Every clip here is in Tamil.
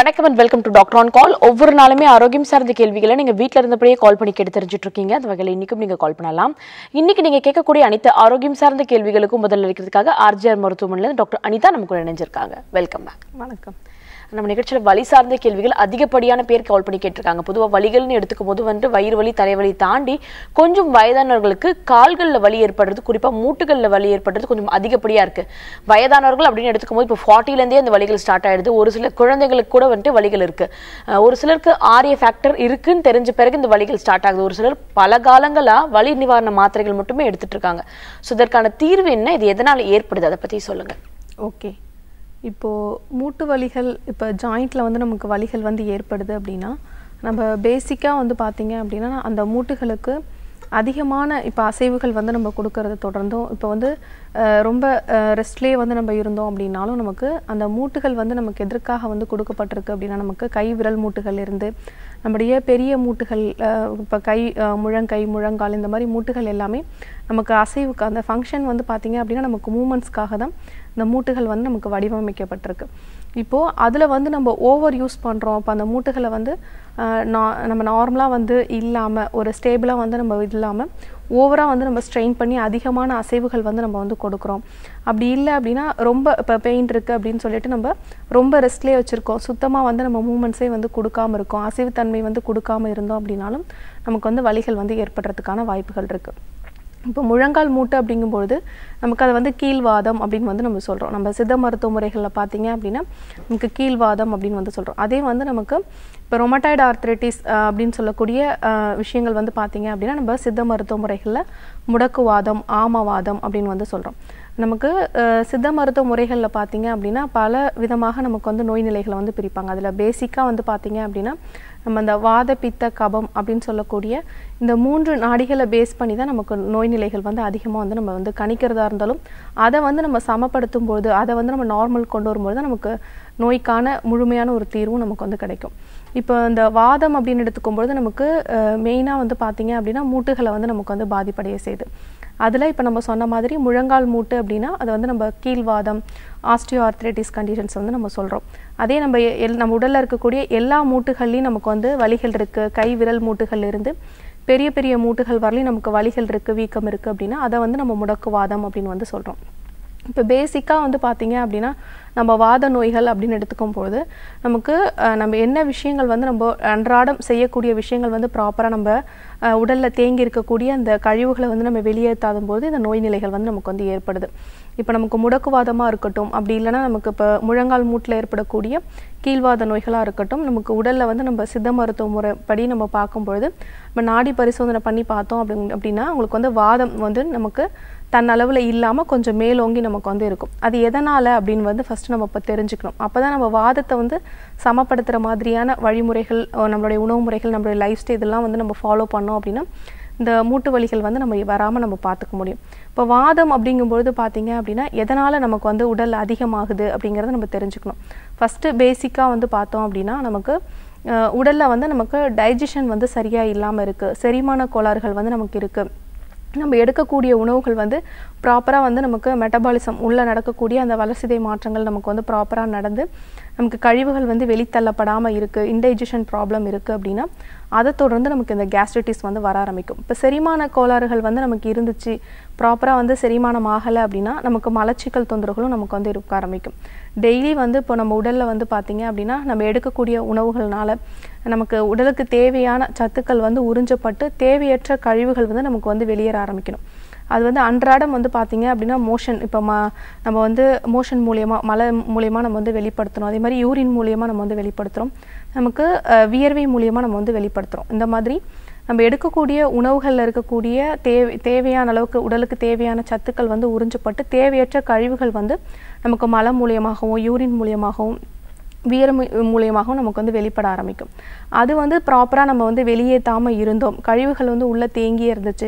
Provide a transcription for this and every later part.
வணக்கம் and welcome to doctor on call ஒவ்வொரு நாளுமே ஆரோக்கியம் சார்ந்த கேள்விகளை நீங்க வீட்ல இருந்தபடியே கால் பண்ணி கேட்டு தெரிஞ்சுட்டு இருக்கீங்க அந்த வகையில் இன்னைக்கும் நீங்க கால் பண்ணலாம் இன்னைக்கு நீங்க கேட்கக்கூடிய அனைத்து ஆரோக்கியம் சார்ந்த கேள்விகளுக்கும் முதல்ல இருக்கிறதுக்காக ஆர்ஜிஆர் மருத்துவமனையில டாக்டர் அனிதா நமக்கு இணைஞ்சிருக்காங்க வெல்கம் பேக் வணக்கம் நம்ம நிகழ்ச்சியில வலி சார்ந்த கேள்விகள் அதிகப்படியான பேர் கால் பண்ணி கேட்டிருக்காங்க பொதுவா வலிகள்னு எடுத்துக்கும் போது வந்து வயிறு வலி தலைவலி தாண்டி கொஞ்சம் வயதானவர்களுக்கு கால்கள்ல வலி ஏற்படுறது குறிப்பா மூட்டுகள்ல வலி ஏற்படுறது கொஞ்சம் அதிகப்படியா இருக்கு வயதானவர்கள் அப்படின்னு எடுத்துக்கும் போது இப்போ ஃபார்ட்டில இருந்தே அந்த வலிகள் ஸ்டார்ட் ஆயிடுது ஒரு சில குழந்தைகளுக்கு கூட வந்துட்டு வலிகள் இருக்கு அஹ் ஒரு சிலருக்கு ஆரிய ஃபேக்டர் இருக்குன்னு தெரிஞ்ச பிறகு இந்த வலிகள் ஸ்டார்ட் ஆகுது ஒரு சிலர் பல காலங்களா வலி நிவாரண மாத்திரைகள் மட்டுமே எடுத்துட்டு இருக்காங்க ஸோ இதற்கான தீர்வு என்ன இது எதனால ஏற்படுது அதை பத்தி சொல்லுங்க ஓகே இப்போது மூட்டு வலிகள் இப்போ ஜாயிண்ட்டில் வந்து நமக்கு வலிகள் வந்து ஏற்படுது அப்படின்னா நம்ம பேசிக்காக வந்து பார்த்தீங்க அப்படின்னா அந்த மூட்டுகளுக்கு அதிகமான இப்போ அசைவுகள் வந்து நம்ம கொடுக்கறது தொடர்ந்தும் இப்போ வந்து அஹ், ரொம்ப ரெஸ்ட்லேயே வந்து நம்ம இருந்தோம் அப்படின்னாலும் நமக்கு அந்த மூட்டுகள் வந்து நமக்கு எதற்காக வந்து கொடுக்கப்பட்டிருக்கு அப்படின்னா நமக்கு கை விரல் மூட்டுகள் இருந்து நம்முடைய பெரிய மூட்டுகள் இப்போ கை அஹ், முழங்கை முழங்கால் இந்த மாதிரி மூட்டுகள் எல்லாமே நமக்கு அசைவுக்கு அந்த ஃபங்க்ஷன் வந்து பார்த்தீங்க அப்படின்னா நமக்கு மூமெண்ட்ஸ்க்காக தான் இந்த மூட்டுகள் வந்து நமக்கு வடிவமைக்கப்பட்டிருக்கு இப்போது அதில் வந்து நம்ம ஓவர் யூஸ் பண்ணுறோம் அப்போ அந்த மூட்டுகளை வந்து அஹ், நா- நம்ம நார்மலாக வந்து இல்லாமல் ஒரு ஸ்டேபிளாக வந்து நம்ம இல்லாமல் ஓவராக வந்து நம்ம ஸ்ட்ரெயின் பண்ணி அதிகமான அசைவுகள் வந்து நம்ம வந்து கொடுக்குறோம் அப்படி இல்லை அப்படின்னா ரொம்ப இப்போ பெயின் இருக்குது அப்படின்னு சொல்லிட்டு நம்ம ரொம்ப ரெஸ்ட்லேயே வச்சுருக்கோம் சுத்தமாக வந்து நம்ம மூமெண்ட்ஸே வந்து கொடுக்காம இருக்கோம் அசைவுத்தன்மை வந்து கொடுக்காம இருந்தோம் அப்படின்னாலும் நமக்கு வந்து வலிகள் வந்து ஏற்படுறதுக்கான வாய்ப்புகள் இருக்குது இப்போ முழங்கால் மூட்டு அப்படிங்கும்பொழுது நமக்கு அதை வந்து கீழ்வாதம் அப்படின்னு வந்து நம்ம சொல்கிறோம் நம்ம சித்த மருத்துவ முறைகளில் பார்த்தீங்க அப்படின்னா நமக்கு கீழ்வாதம் அப்படின்னு வந்து சொல்கிறோம் அதே வந்து நமக்கு இப்போ ரொமட்டாய்டு ஆர்த்ரைட்டிஸ் அப்படின்னு சொல்லக்கூடிய அஹ், விஷயங்கள் வந்து பார்த்தீங்க அப்படின்னா நம்ம சித்த மருத்துவ முறைகளில் முடக்குவாதம் ஆமவாதம் அப்படின்னு வந்து சொல்கிறோம் நமக்கு அஹ், சித்த மருத்துவ முறைகளில் பார்த்தீங்க அப்படின்னா பல விதமாக நமக்கு வந்து நோய் நிலைகளை வந்து பிரிப்பாங்க அதில் பேசிக்காக வந்து பார்த்தீங்க அப்படின்னா நம்ம அந்த வாத பித்த கபம் அப்படின்னு சொல்லக்கூடிய இந்த மூன்று நாடிகளை பேஸ் பண்ணி தான் நமக்கு நோய் நிலைகள் வந்து அதிகமாக வந்து நம்ம வந்து கணிக்கிறதா இருந்தாலும் அதை வந்து நம்ம சமப்படுத்தும் போது அதை வந்து நம்ம நார்மல் கொண்டு வரும்போது தான் நமக்கு நோய்க்கான முழுமையான ஒரு தீர்வும் நமக்கு வந்து கிடைக்கும் இப்போ இந்த வாதம் அப்படின்னு எடுத்துக்கும்பொழுது நமக்கு மெயினாக வந்து பார்த்தீங்க அப்படின்னா மூட்டுகளை வந்து நமக்கு வந்து பாதிப்படைய செய்யுது அதில் இப்போ நம்ம சொன்ன மாதிரி முழங்கால் மூட்டு அப்படின்னா அது வந்து நம்ம கீழ்வாதம் ஆஸ்டியோ ஆர்த்ரைட்டிஸ் கண்டிஷன்ஸ் வந்து நம்ம சொல்கிறோம் அதே நம்ம எ- எல் நம்ம உடலில் இருக்கக்கூடிய எல்லா மூட்டுகள்லையும் நமக்கு வந்து வலிகள் இருக்குது கை விரல் மூட்டுகள்ல இருந்து பெரிய பெரிய மூட்டுகள் வரலையும் நமக்கு வலிகள் இருக்குது வீக்கம் இருக்குது அப்படின்னா அதை வந்து நம்ம முடக்குவாதம் அப்படின்னு வந்து சொல்கிறோம் இப்போ பேசிக்காக வந்து பார்த்தீங்க அப்படின்னா நம்ம வாத நோய்கள் அப்படின்னு எடுத்துக்கும் பொழுது நமக்கு அஹ், நம்ம என்ன விஷயங்கள் வந்து நம்ம அன்றாடம் செய்யக்கூடிய விஷயங்கள் வந்து ப்ராப்பராக நம்ம அஹ், உடல்ல தேங்கி இருக்கக்கூடிய அந்த கழிவுகளை வந்து நம்ம வெளியேற்றாத போது இந்த நோய் நிலைகள் வந்து நமக்கு வந்து ஏற்படுது இப்போ நமக்கு முடக்குவாதமாக இருக்கட்டும் அப்படி இல்லைன்னா நமக்கு இப்போ முழங்கால் மூட்டில் ஏற்படக்கூடிய கீழ்வாத நோய்களாக இருக்கட்டும் நமக்கு உடலில் வந்து நம்ம சித்த மருத்துவ முறைப்படி நம்ம பார்க்கும்பொழுது நம்ம நாடி பரிசோதனை பண்ணி பார்த்தோம் அப்படிங் அப்படின்னா உங்களுக்கு வந்து வாதம் வந்து நமக்கு தன் அளவில் இல்லாமல் கொஞ்சம் மேலோங்கி நமக்கு வந்து இருக்கும் அது எதனால் அப்படின்னு வந்து ஃபஸ்ட்டு நம்ம இப்போ தெரிஞ்சுக்கணும் அப்போ தான் நம்ம வாதத்தை வந்து சமப்படுத்துகிற மாதிரியான வழிமுறைகள் அஹ் நம்மளுடைய உணவு முறைகள் நம்மளுடைய லைஃப் ஸ்டைல் இதெல்லாம் வந்து நம்ம ஃபாலோ பண்ணோம் அப்படின்னா இந்த மூட்டு வலிகள் வந்து நம்ம வராமல் நம்ம பார்த்துக்க முடியும் இப்போ வாதம் அப்படிங்கும்பொழுது பார்த்தீங்க அப்படின்னா எதனால் நமக்கு வந்து உடல் அதிகமாகுது அப்படிங்கிறத நம்ம தெரிஞ்சுக்கணும் ஃபஸ்ட்டு பேசிக்காக வந்து பார்த்தோம் அப்படின்னா நமக்கு அஹ் உடல்ல வந்து நமக்கு டைஜஷன் வந்து சரியாக இல்லாமல் இருக்குது செரிமான கோளாறுகள் வந்து நமக்கு இருக்குது நம்ம எடுக்கக்கூடிய உணவுகள் வந்து ப்ராப்பராக வந்து நமக்கு மெட்டபாலிசம் உள்ளே நடக்கக்கூடிய அந்த வளர்சிதை மாற்றங்கள் நமக்கு வந்து ப்ராப்பராக நடந்து நமக்கு கழிவுகள் வந்து வெளித்தள்ளப்படாமல் இருக்குது இன்டைஜஷன் ப்ராப்ளம் இருக்குது அப்படின்னா அதை தொடர்ந்து நமக்கு இந்த கேஸ்ட்ரைட்டிஸ் வந்து வர ஆரம்பிக்கும் இப்போ செரிமான கோளாறுகள் வந்து நமக்கு இருந்துச்சு ப்ராப்பராக வந்து செரிமானம் ஆகலை அப்படின்னா நமக்கு மலச்சிக்கல் தொந்தரவுகளும் நமக்கு வந்து இருக்க ஆரம்பிக்கும் டெய்லி வந்து இப்போ நம்ம உடலில் வந்து பார்த்தீங்க அப்படின்னா நம்ம எடுக்கக்கூடிய உணவுகள்னால நமக்கு உடலுக்கு தேவையான சத்துக்கள் வந்து உறிஞ்சப்பட்டு தேவையற்ற கழிவுகள் வந்து நமக்கு வந்து வெளியேற ஆரம்பிக்கணும் அது வந்து அன்றாடம் வந்து பார்த்தீங்க அப்படின்னா மோஷன் இப்போ ம நம்ம வந்து மோஷன் மூலியமா மலை மூலியமா நம்ம வந்து வெளிப்படுத்தணும் அதே மாதிரி யூரின் மூலியமா நம்ம வந்து வெளிப்படுத்துகிறோம் நமக்கு அஹ், வியர்வை மூலியமா நம்ம வந்து வெளிப்படுத்துகிறோம் இந்த மாதிரி நம்ம எடுக்கக்கூடிய உணவுகளில் இருக்கக்கூடிய தேவை தேவையான அளவுக்கு உடலுக்கு தேவையான சத்துக்கள் வந்து உறிஞ்சப்பட்டு தேவையற்ற கழிவுகள் வந்து நமக்கு மலம் மூலியமாகவும் யூரின் மூலியமாகவும் வியர்வை மூலியமாகவும் நமக்கு வந்து வெளிப்பட ஆரம்பிக்கும் அது வந்து ப்ராப்பராக நம்ம வந்து வெளியேற்றாமல் இருந்தோம் கழிவுகள் வந்து உள்ளே தேங்கியே இருந்துச்சு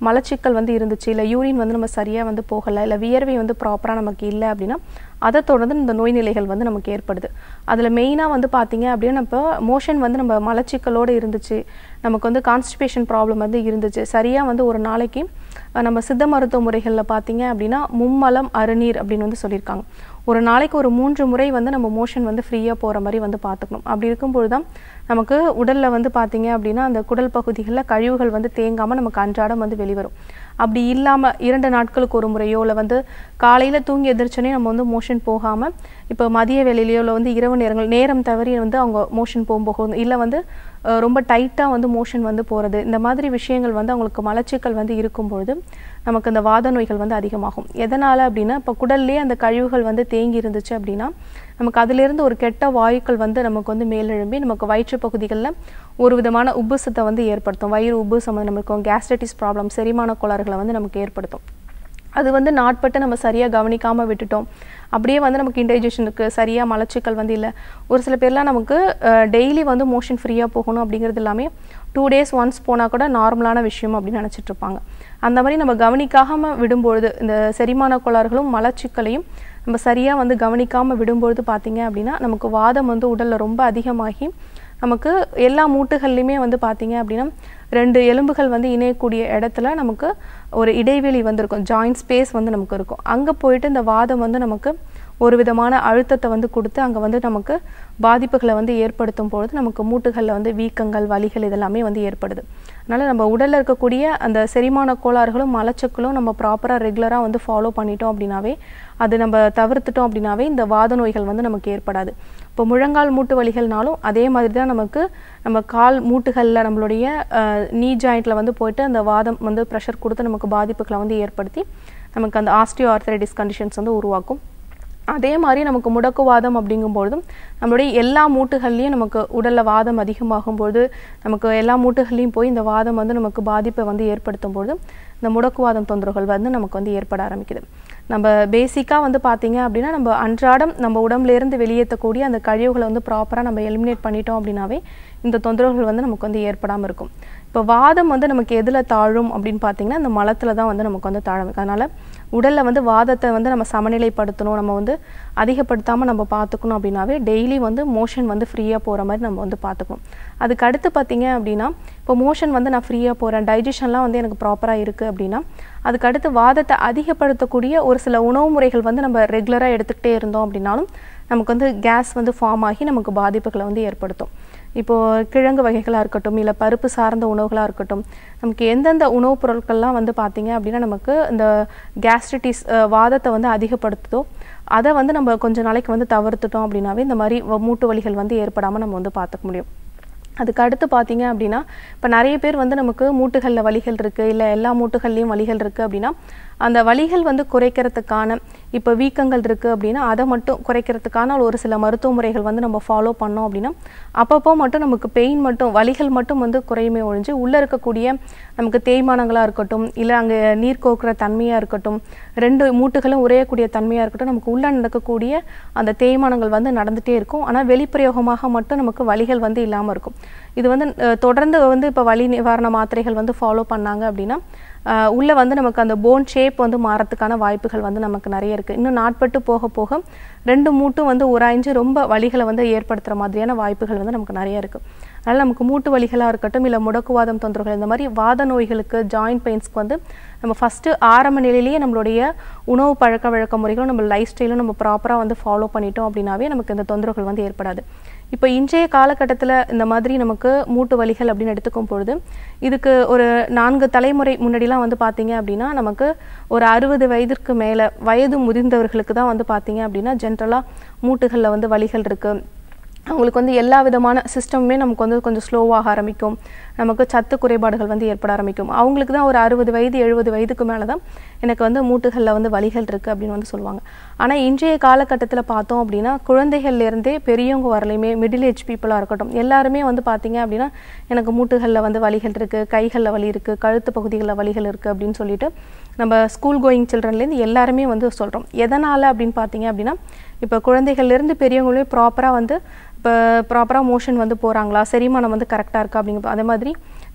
மலச்சிக்கல் வந்து இருந்துச்சு இல்லை யூரின் வந்து நம்ம சரியாக வந்து போகலை இல்லை வியர்வை வந்து ப்ராப்பராக நமக்கு இல்லை அப்படின்னா அதை தொடர்ந்து இந்த நோய் நிலைகள் வந்து நமக்கு ஏற்படுது அதில் மெயினாக வந்து பார்த்தீங்க அப்படின்னா இப்போ மோஷன் வந்து நம்ம மலச்சிக்கலோடு இருந்துச்சு நமக்கு வந்து கான்ஸ்டிபேஷன் ப்ராப்ளம் வந்து இருந்துச்சு சரியாக வந்து ஒரு நாளைக்கு அஹ், நம்ம சித்த மருத்துவ முறைகளில் பார்த்தீங்க அப்படின்னா மும்மலம் அருநீர் அப்படின்னு வந்து சொல்லியிருக்காங்க ஒரு நாளைக்கு ஒரு மூன்று முறை வந்து நம்ம மோஷன் வந்து ஃப்ரீயாக போகிற மாதிரி வந்து பார்த்துக்கணும் அப்படி இருக்கும்பொழுது தான் நமக்கு உடலில் வந்து பார்த்தீங்க அப்படின்னா அந்த குடல் பகுதிகளில் கழிவுகள் வந்து தேங்காமல் நமக்கு அன்றாடம் வந்து வெளிவரும் அப்படி இல்லாமல் இரண்டு நாட்களுக்கு ஒரு முறையோ இல்லை வந்து காலையில் தூங்கி எந்திரிச்சோன்னே நம்ம வந்து மோஷன் போகாமல் இப்போ மதிய வேலையிலையோ இல்லை வந்து இரவு நேரங்கள் நேரம் தவறி வந்து அவங்க மோஷன் போகும்போது இல்லை வந்து அஹ், ரொம்ப டைட்டாக வந்து மோஷன் வந்து போகிறது இந்த மாதிரி விஷயங்கள் வந்து அவங்களுக்கு மலச்சிக்கல் வந்து இருக்கும்பொழுது நமக்கு இந்த வாத நோய்கள் வந்து அதிகமாகும் எதனால் அப்படின்னா இப்போ குடல்லே அந்த கழிவுகள் வந்து தேங்கி இருந்துச்சு அப்படின்னா நமக்கு அதிலிருந்து ஒரு கெட்ட வாயுக்கள் வந்து நமக்கு வந்து மேலெழும்பி நமக்கு வயிற்று பகுதிகளில் ஒரு விதமான உப்புசத்தை வந்து ஏற்படுத்தும் வயிறு உப்புசம் வந்து நமக்கு கேஸ்ட்ரைட்டிஸ் ப்ராப்ளம் செரிமான கோளாறுகளை வந்து நமக்கு ஏற்படுத்தும் அது வந்து நாட்பட்டு நம்ம சரியாக கவனிக்காமல் விட்டுட்டோம் அப்படியே வந்து நமக்கு இன்டைஜஷனுக்கு சரியாக மலச்சிக்கல் வந்து இல்லை ஒரு சில பேர்லாம் நமக்கு டெய்லி வந்து மோஷன் ஃப்ரீயாக போகணும் அப்படிங்கிறது எல்லாமே டூ டேஸ் ஒன்ஸ் போனால் கூட நார்மலான விஷயம் அப்படின்னு நினச்சிட்டு இருப்பாங்க அந்த மாதிரி நம்ம கவனிக்காமல் விடும்பொழுது இந்த செரிமான கோளாறுகளும் மலச்சிக்கலையும் நம்ம சரியாக வந்து கவனிக்காமல் விடும்பொழுது பார்த்தீங்க அப்படின்னா நமக்கு வாதம் வந்து உடலில் ரொம்ப அதிகமாகி நமக்கு எல்லா மூட்டுகள்லையுமே வந்து பார்த்தீங்க அப்படின்னா ரெண்டு எலும்புகள் வந்து இணையக்கூடிய இடத்துல நமக்கு ஒரு இடைவெளி வந்து இருக்கும் ஜாயிண்ட் ஸ்பேஸ் வந்து நமக்கு இருக்கும் அங்கே போயிட்டு இந்த வாதம் வந்து நமக்கு ஒரு விதமான அழுத்தத்தை வந்து கொடுத்து அங்கே வந்து நமக்கு பாதிப்புகளை வந்து ஏற்படுத்தும் பொழுது நமக்கு மூட்டுகளில் வந்து வீக்கங்கள் வலிகள் இதெல்லாமே வந்து ஏற்படுது அதனால் நம்ம உடலில் இருக்கக்கூடிய அந்த செரிமான கோளாறுகளும் மலச்சக்களும் நம்ம ப்ராப்பராக ரெகுலராக வந்து ஃபாலோ பண்ணிட்டோம் அப்படின்னாவே அது நம்ம தவிர்த்துட்டோம் அப்படின்னாவே இந்த வாத நோய்கள் வந்து நமக்கு ஏற்படாது இப்போ முழங்கால் மூட்டு வலிகள்னாலும் அதே மாதிரி தான் நமக்கு நம்ம கால் மூட்டுகளில் நம்மளுடைய நீ ஜாயிண்ட்டில் வந்து போயிட்டு அந்த வாதம் வந்து ப்ரெஷர் கொடுத்து நமக்கு பாதிப்புகளை வந்து ஏற்படுத்தி நமக்கு அந்த ஆஸ்டியோ ஆர்த்தரைட்டிஸ் கண்டிஷன்ஸ் வந்து உருவாக்கும் அதே மாதிரி நமக்கு முடக்குவாதம் அப்படிங்கும்பொழுதும் நம்மளுடைய எல்லா மூட்டுகள்லையும் நமக்கு உடலில் வாதம் அதிகமாகும்பொழுது நமக்கு எல்லா மூட்டுகள்லையும் போய் இந்த வாதம் வந்து நமக்கு பாதிப்பை வந்து ஏற்படுத்தும் பொழுது இந்த முடக்குவாதம் தொந்தரவுகள் வந்து நமக்கு வந்து ஏற்பட ஆரம்பிக்குது நம்ம பேசிக்காக வந்து பார்த்தீங்க அப்படின்னா நம்ம அன்றாடம் நம்ம உடம்புலேருந்து வெளியேற்றக்கூடிய அந்த கழிவுகளை வந்து ப்ராப்பராக நம்ம எலிமினேட் பண்ணிட்டோம் அப்படின்னாவே இந்த தொந்தரவுகள் வந்து நமக்கு வந்து ஏற்படாமல் இருக்கும் இப்போ வாதம் வந்து நமக்கு எதில் தாழும் அப்படின்னு பார்த்தீங்கன்னா இந்த மலத்தில் தான் வந்து நமக்கு வந்து தாழும் அதனால் உடலில் வந்து வாதத்தை வந்து நம்ம சமநிலைப்படுத்தணும் நம்ம வந்து அதிகப்படுத்தாமல் நம்ம பார்த்துக்கணும் அப்படின்னாவே டெய்லி வந்து மோஷன் வந்து ஃப்ரீயாக போகிற மாதிரி நம்ம வந்து பார்த்துக்கணும் அதுக்கு அடுத்து பார்த்தீங்க அப்படின்னா இப்போ மோஷன் வந்து நான் ஃப்ரீயாக போகிறேன் டைஜஷன்லாம் வந்து எனக்கு ப்ராப்பராக இருக்குது அப்படின்னா அதுக்கு அடுத்து வாதத்தை அதிகப்படுத்தக்கூடிய ஒரு சில உணவு முறைகள் வந்து நம்ம ரெகுலராக எடுத்துக்கிட்டே இருந்தோம் அப்படின்னாலும் நமக்கு வந்து கேஸ் வந்து ஃபார்ம் ஆகி நமக்கு பாதிப்புகளை வந்து ஏற்படுத்தும் இப்போது கிழங்கு வகைகளாக இருக்கட்டும் இல்லை பருப்பு சார்ந்த உணவுகளாக இருக்கட்டும் நமக்கு எந்தெந்த உணவுப் பொருட்கள்லாம் வந்து பார்த்தீங்க அப்படின்னா நமக்கு இந்த கேஸ்ட்ரிட்டிஸ் வாதத்தை வந்து அதிகப்படுத்துதோ அதை வந்து நம்ம கொஞ்ச நாளைக்கு வந்து தவிர்த்துட்டோம் அப்படின்னாவே இந்த மாதிரி வ- மூட்டு வலிகள் வந்து ஏற்படாமல் நம்ம வந்து பார்த்துக்க முடியும் அதுக்கு அடுத்து பார்த்தீங்க அப்படின்னா இப்போ நிறைய பேர் வந்து நமக்கு மூட்டுகளில் வலிகள் இருக்குது இல்லை எல்லா மூட்டுகள்லையும் வலிகள் இருக்குது அப்படின்னா அந்த வலிகள் வந்து குறைக்கிறதுக்கான இப்போ வீக்கங்கள் இருக்குது அப்படின்னா அதை மட்டும் குறைக்கிறதுக்கான ஒரு சில மருத்துவ முறைகள் வந்து நம்ம ஃபாலோ பண்ணோம் அப்படின்னா அப்பப்போ மட்டும் நமக்கு பெயின் மட்டும் வலிகள் மட்டும் வந்து குறையுமே ஒழிஞ்சு உள்ளே இருக்கக்கூடிய நமக்கு தேய்மானங்களாக இருக்கட்டும் இல்லை அங்கே நீர் கோக்குற தன்மையாக இருக்கட்டும் ரெண்டு மூட்டுகளும் உறையக்கூடிய தன்மையாக இருக்கட்டும் நமக்கு உள்ளே நடக்கக்கூடிய அந்த தேய்மானங்கள் வந்து நடந்துகிட்டே இருக்கும் ஆனால் வெளிப்பிரயோகமாக மட்டும் நமக்கு வலிகள் வந்து இல்லாமல் இருக்கும் இது வந்து அஹ், தொடர்ந்து வந்து இப்போ வலி நிவாரண மாத்திரைகள் வந்து ஃபாலோ பண்ணாங்க அப்படின்னா அஹ், உள்ள வந்து நமக்கு அந்த போன் ஷேப் வந்து மாறத்துக்கான வாய்ப்புகள் வந்து நமக்கு நிறைய இருக்குது இன்னும் நாட்பட்டு போக போக ரெண்டு மூட்டும் வந்து உராய்ஞ்சு ரொம்ப வலிகளை வந்து ஏற்படுத்துகிற மாதிரியான வாய்ப்புகள் வந்து நமக்கு நிறைய இருக்குது அதனால் நமக்கு மூட்டு வலிகளாக இருக்கட்டும் இல்லை முடக்குவாதம் தொந்தரவுகள் இந்த மாதிரி வாத நோய்களுக்கு ஜாயிண்ட் பெயின்ஸ்க்கு வந்து நம்ம ஃபஸ்ட்டு ஆரம்ப நிலையிலேயே நம்மளுடைய உணவு பழக்க வழக்க முறைகளும் நம்ம லைஃப் ஸ்டைலும் நம்ம ப்ராப்பராக வந்து ஃபாலோ பண்ணிட்டோம் அப்படின்னாவே நமக்கு இந்த தொந்தரவுகள் வந்து ஏற்படாது இப்போ இன்றைய காலகட்டத்தில் இந்த மாதிரி நமக்கு மூட்டு வலிகள் அப்படின்னு எடுத்துக்கும் பொழுது இதுக்கு ஒரு நான்கு தலைமுறை முன்னாடிலாம் வந்து பார்த்தீங்க அப்படின்னா நமக்கு ஒரு அறுபது வயதிற்கு மேலே வயது முதிர்ந்தவர்களுக்கு தான் வந்து பார்த்தீங்க அப்படின்னா ஜென்ரலாக மூட்டுகளில் வந்து வலிகள் இருக்குது அவங்களுக்கு வந்து எல்லா விதமான சிஸ்டமுமே நமக்கு வந்து கொஞ்சம் ஸ்லோவாக ஆரம்பிக்கும் நமக்கு சத்து குறைபாடுகள் வந்து ஏற்பட ஆரம்பிக்கும் அவங்களுக்கு தான் ஒரு அறுபது வயது எழுபது வயதுக்கு மேலே தான் எனக்கு வந்து மூட்டுகளில் வந்து வலிகள் இருக்குது அப்படின்னு வந்து சொல்லுவாங்க ஆனால் இன்றைய காலகட்டத்தில் பார்த்தோம் அப்படின்னா குழந்தைகள்லேருந்தே பெரியவங்க வரலையுமே மிடில் ஏஜ் பீப்புளாக இருக்கட்டும் எல்லாருமே வந்து பார்த்தீங்க அப்படின்னா எனக்கு மூட்டுகளில் வந்து வலிகள் இருக்குது கைகளில் வலி இருக்குது கழுத்து பகுதிகளில் வலிகள் இருக்குது அப்படின்னு சொல்லிட்டு நம்ம ஸ்கூல் கோயிங் சில்ட்ரன்லேருந்து எல்லாருமே வந்து சொல்கிறோம் எதனால் அப்படின்னு பார்த்தீங்க அப்படின்னா இப்போ குழந்தைகள்லேருந்து பெரியவங்களே ப்ராப்பராக வந்து இப்போ ப்ராப்பராக மோஷன் வந்து போகிறாங்களா செரிமானம் வந்து கரெக்டாக இருக்கா அப்படிங்க அதே மாதிரி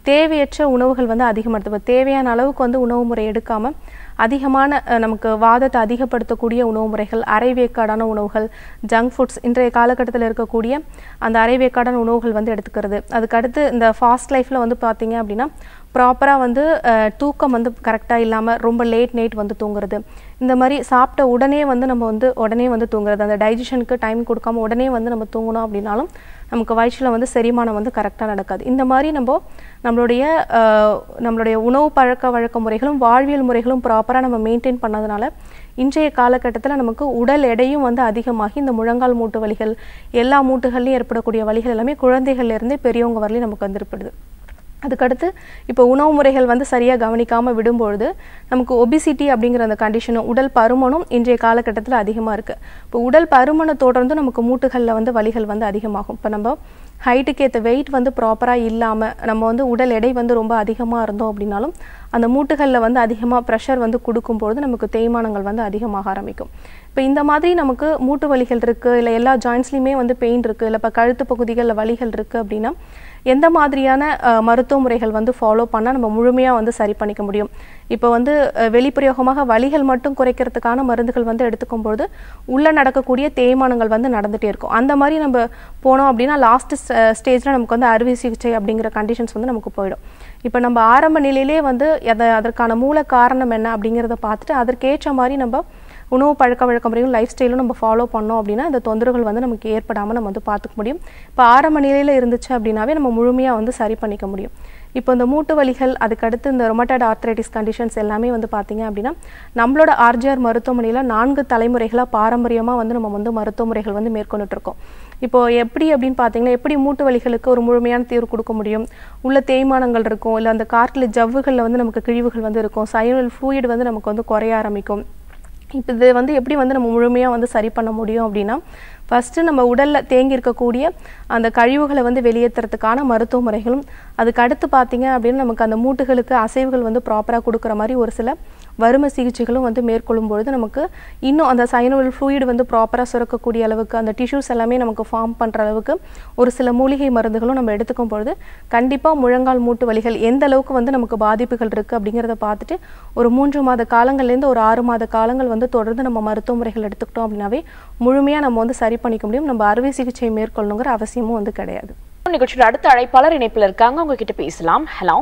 தேவையற்ற உணவுகள் வந்து அதிகமாக எடுத்து இப்போ தேவையான அளவுக்கு வந்து உணவு முறை எடுக்காமல் அதிகமான அஹ், நமக்கு வாதத்தை அதிகப்படுத்தக்கூடிய உணவு முறைகள் அரைவேக்காடான உணவுகள் ஜங்க் ஃபுட்ஸ் இன்றைய காலகட்டத்தில் இருக்கக்கூடிய அந்த அரைவேக்காடான உணவுகள் வந்து எடுத்துக்கிறது அதுக்கடுத்து இந்த ஃபாஸ்ட் லைஃப்பில் வந்து பார்த்தீங்க அப்படின்னா ப்ராப்பராக வந்து அஹ், தூக்கம் வந்து கரெக்டாக இல்லாமல் ரொம்ப லேட் நைட் வந்து தூங்குறது இந்த மாதிரி சாப்பிட்ட உடனே வந்து நம்ம வந்து உடனே வந்து தூங்குறது அந்த டைஜஷனுக்கு டைம் கொடுக்காம உடனே வந்து நம்ம தூங்கணும் அப்படின்னாலும் நமக்கு வயிற்றில் வந்து செரிமானம் வந்து கரெக்டாக நடக்காது இந்த மாதிரி நம்ம நம்மளுடைய அஹ், நம்மளுடைய உணவு பழக்க வழக்க முறைகளும் வாழ்வியல் முறைகளும் ப்ராப்பராக நம்ம மெயின்டைன் பண்ணதுனால இன்றைய காலகட்டத்தில் நமக்கு உடல் எடையும் வந்து அதிகமாகி இந்த முழங்கால் மூட்டு வலிகள் எல்லா மூட்டுகள்லையும் ஏற்படக்கூடிய வலிகள் எல்லாமே குழந்தைகள்ல இருந்தே பெரியவங்க வரலையும் நமக்கு வந்துருப்படுது அதுக்கடுத்து இப்போ உணவு முறைகள் வந்து சரியாக கவனிக்காமல் விடும்பொழுது நமக்கு ஒபிசிட்டி அப்படிங்கிற அந்த கண்டிஷனும் உடல் பருமனும் இன்றைய காலகட்டத்தில் அதிகமாக இருக்குது இப்போ உடல் பருமனை தொடர்ந்து நமக்கு மூட்டுகளில் வந்து வலிகள் வந்து அதிகமாகும் இப்போ நம்ம ஹைட்டுக்கு ஏற்ற வெயிட் வந்து ப்ராப்பராக இல்லாமல் நம்ம வந்து உடல் எடை வந்து ரொம்ப அதிகமாக இருந்தோம் அப்படின்னாலும் அந்த மூட்டுகளில் வந்து அதிகமாக ப்ரெஷர் வந்து கொடுக்கும்பொழுது நமக்கு தேய்மானங்கள் வந்து அதிகமாக ஆரம்பிக்கும் இப்போ இந்த மாதிரி நமக்கு மூட்டு வலிகள் இருக்குது இல்லை எல்லா ஜாயின்ஸ்லையுமே வந்து பெயின் இருக்குது இல்லை இப்போ கழுத்து பகுதிகளில் வலிகள் இருக்குது அப்படின்னா எந்த மாதிரியான அஹ், மருத்துவ முறைகள் வந்து ஃபாலோ பண்ணால் நம்ம முழுமையாக வந்து சரி பண்ணிக்க முடியும் இப்போ வந்து அஹ், வெளிப்பிரயோகமாக வலிகள் மட்டும் குறைக்கிறதுக்கான மருந்துகள் வந்து எடுத்துக்கும் பொழுது உள்ளே நடக்கக்கூடிய தேய்மானங்கள் வந்து நடந்துகிட்டே இருக்கும் அந்த மாதிரி நம்ம போனோம் அப்படின்னா லாஸ்ட் ஸ்டேஜில் நமக்கு வந்து அறுவை சிகிச்சை அப்படிங்கிற கண்டிஷன்ஸ் வந்து நமக்கு போயிடும் இப்போ நம்ம ஆரம்ப நிலையிலே வந்து எதை அதற்கான மூல காரணம் என்ன அப்படிங்கிறத பார்த்துட்டு அதற்கேற்ற மாதிரி நம்ம உணவு பழக்க வழக்க முறையும் லைஃப் ஸ்டைலும் நம்ம ஃபாலோ பண்ணோம் அப்படின்னா இந்த தொந்தரவுகள் வந்து நமக்கு ஏற்படாமல் நம்ம வந்து பார்த்துக்க முடியும் இப்போ ஆரம்ப நிலையில் இருந்துச்சு அப்படின்னாவே நம்ம முழுமையாக வந்து சரி பண்ணிக்க முடியும் இப்போ இந்த மூட்டு வலிகள் அதுக்கடுத்து இந்த ரொமட்டாய்டு ஆர்த்ரைட்டிஸ் கண்டிஷன்ஸ் எல்லாமே வந்து பார்த்தீங்க அப்படின்னா நம்மளோட ஆர்ஜிஆர் மருத்துவமனையில் நான்கு தலைமுறைகளாக பாரம்பரியமாக வந்து நம்ம வந்து மருத்துவ முறைகள் வந்து மேற்கொண்டுட்டு இருக்கோம் இப்போ எப்படி அப்படின்னு பார்த்தீங்கன்னா எப்படி மூட்டு வலிகளுக்கு ஒரு முழுமையான தீர்வு கொடுக்க முடியும் உள்ள தேய்மானங்கள் இருக்கும் இல்லை அந்த காட்டில் ஜவ்வுகளில் வந்து நமக்கு கிழிவுகள் வந்து இருக்கும் சைனல் ஃப்ளூயிட் வந்து நமக்கு வந்து குறைய ஆரம்பிக்கும் இப்போ இது வந்து எப்படி வந்து நம்ம முழுமையாக வந்து சரி பண்ண முடியும் அப்படின்னா ஃபஸ்ட்டு நம்ம உடலில் தேங்கி இருக்கக்கூடிய அந்த கழிவுகளை வந்து வெளியேற்றுறதுக்கான மருத்துவ முறைகளும் அதுக்கு அடுத்து பார்த்தீங்க அப்படின்னா நமக்கு அந்த மூட்டுகளுக்கு அசைவுகள் வந்து ப்ராப்பராக கொடுக்குற மாதிரி ஒரு சில வறுமை சிகிச்சைகளும் வந்து மேற்கொள்ளும் பொழுது நமக்கு இன்னும் அந்த சைனோவல் ஃப்ளூயிட் வந்து ப்ராப்பராக சுரக்கக்கூடிய அளவுக்கு அந்த டிஷ்யூஸ் எல்லாமே நமக்கு ஃபார்ம் பண்ணுற அளவுக்கு ஒரு சில மூலிகை மருந்துகளும் நம்ம எடுத்துக்கும் பொழுது கண்டிப்பாக முழங்கால் மூட்டு வலிகள் எந்த அளவுக்கு வந்து நமக்கு பாதிப்புகள் இருக்குது அப்படிங்கிறத பார்த்துட்டு ஒரு மூன்று மாத காலங்கள்லேருந்து ஒரு ஆறு மாத காலங்கள் வந்து தொடர்ந்து நம்ம மருத்துவ முறைகள் எடுத்துக்கிட்டோம் அப்படின்னாவே முழுமையாக நம்ம வந்து சரி பண்ணிக்க முடியும் நம்ம அறுவை சிகிச்சை மேற்கொள்ளணுங்கிற அவசியமும் வந்து கிடையாது நிகழ்ச்சியோட அடுத்த அழைப்பாளர் இணைப்புல இருக்காங்க உங்ககிட்ட பேசலாம் ஹலோ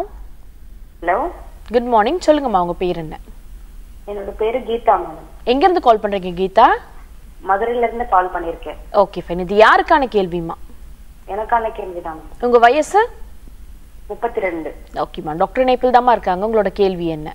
ஹலோ குட் மார்னிங் சொல்லுங்கம்மா உங்க பேர் என்ன என்னோட பேரு கீதா மேடம் எங்க இருந்து கால் பண்றீங்க கீதா மதுரையில இருந்து கால் பண்ணிருக்கேன் ஓகே ஃபைன் இது யாருக்கான கேள்விமா எனக்கான கேள்விதான் உங்க வயசு முப்பத்தி ரெண்டு ஓகேம்மா டாக்டர் இணைப்பில் தாம்மா இருக்காங்க உங்களோட கேள்வி என்ன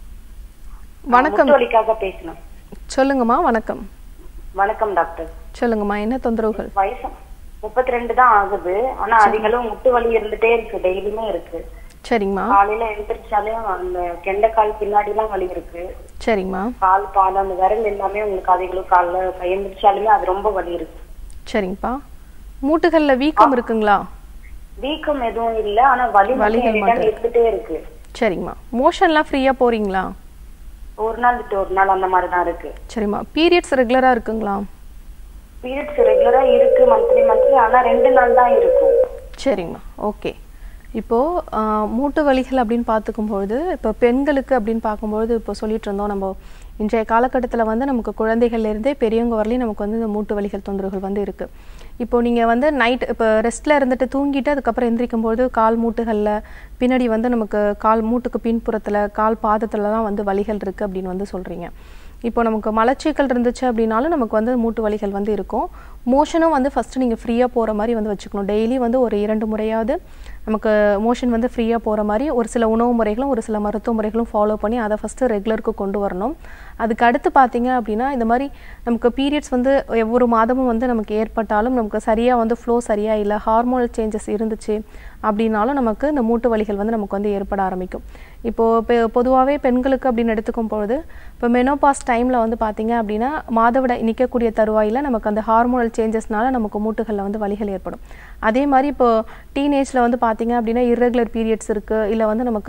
வணக்கம் வலிக்காக பேசணும் சொல்லுங்கம்மா வணக்கம் வணக்கம் டாக்டர் சொல்லுங்கம்மா என்ன தொந்தரவுகள் வயசு முப்பத்தி ரெண்டு தான் ஆகுது ஆனா அதிகளும் முட்டு வலி இருந்துட்டே இருக்கு டெய்லியுமே இருக்கு சரிங்கம்மா காலையில எழுந்திரிச்சாலும் அந்த கெண்டைக்கால் பின்னாடி எல்லாம் வலி இருக்கு சரிங்கம்மா கால் பால் அந்த விரல் எல்லாமே உங்களுக்கு அதிகளும் கால்ல எழுந்திரிச்சாலுமே அது ரொம்ப வலி இருக்கு சரிங்கப்பா மூட்டுகளில் வீக்கம் இருக்குங்களா வீக்கம் எதுவும் இல்ல ஆனா வலி மட்டும் வலிகள் anytime மட்டும் இருந்துட்டே இருக்கு சரிங்கம்மா மோஷன்லாம் ஃப்ரீயாக போகிறீங்களா ஒரு நாள் விட்டு ஒரு நாள் அந்த மாதிரி தான் இருக்கு சரிம்மா பீரியட்ஸ் ரெகுலராக இருக்குங்களா பீரியட்ஸ் ரெகுலரா இருக்கு மந்த்லி மந்த்லி ஆனா ரெண்டு நாள் தான் இருக்கும் சரிங்கம்மா ஓகே இப்போது மூட்டு வலிகள் அப்படின்னு பார்த்துக்கும்பொழுது இப்போ பெண்களுக்கு அப்படின்னு பார்க்கும்பொழுது இப்போ சொல்லிட்டு இருந்தோம் நம்ம இன்றைய காலகட்டத்தில் வந்து நமக்கு குழந்தைகள்லேருந்தே பெரியவங்க வரலையும் நமக்கு வந்து இந்த மூட்டு வலிகள் தொந்தரவுகள் வந்து இருக்குது இப்போ நீங்கள் வந்து நைட் இப்போ ரெஸ்ட்டில் இருந்துட்டு தூங்கிட்டு அதுக்கப்புறம் எந்திரிக்கும் போது கால் மூட்டுகளில் பின்னாடி வந்து நமக்கு கால் மூட்டுக்கு பின்புறத்தில் கால் பாதத்தில் தான் வந்து வலிகள் இருக்குது அப்படின்னு வந்து சொல்கிறீங்க இப்போ நமக்கு மலச்சிக்கல் இருந்துச்சு அப்படின்னாலும் நமக்கு வந்து மூட்டு வலிகள் வந்து இருக்கும் மோஷனும் வந்து ஃபஸ்ட்டு நீங்கள் ஃப்ரீயாக போகிற மாதிரி வந்து வச்சுக்கணும் டெய்லி வந்து ஒரு இரண்டு முறையாவது நமக்கு மோஷன் வந்து ஃப்ரீயாக போகிற மாதிரி ஒரு சில உணவு முறைகளும் ஒரு சில மருத்துவ முறைகளும் ஃபாலோ பண்ணி அதை ஃபஸ்ட்டு ரெகுலருக்கு கொண்டு வரணும் அதுக்கு அடுத்து பார்த்தீங்க அப்படின்னா இந்த மாதிரி நமக்கு பீரியட்ஸ் வந்து ஒவ்வொரு மாதமும் வந்து நமக்கு ஏற்பட்டாலும் நமக்கு சரியாக வந்து ஃப்ளோ சரியாக இல்லை ஹார்மோனல் சேஞ்சஸ் இருந்துச்சு அப்படின்னாலும் நமக்கு இந்த மூட்டு வலிகள் வந்து நமக்கு வந்து ஏற்பட ஆரம்பிக்கும் இப்போது இப்போ பொதுவாகவே பெண்களுக்கு அப்படின்னு எடுத்துக்கும் பொழுது இப்போ மெனோபாஸ் டைமில் வந்து பார்த்தீங்க அப்படின்னா மாதவிடாய் நிற்கக்கூடிய தருவாயில் நமக்கு அந்த ஹார்மோனல் சேஞ்சஸ்னால நமக்கு மூட்டுகளில் வந்து வலிகள் ஏற்படும் அதே மாதிரி இப்போ டீனேஜில் வந்து பார்த்தீங்க அப்படின்னா irregular பீரியட்ஸ் இருக்குது இல்லை வந்து நமக்கு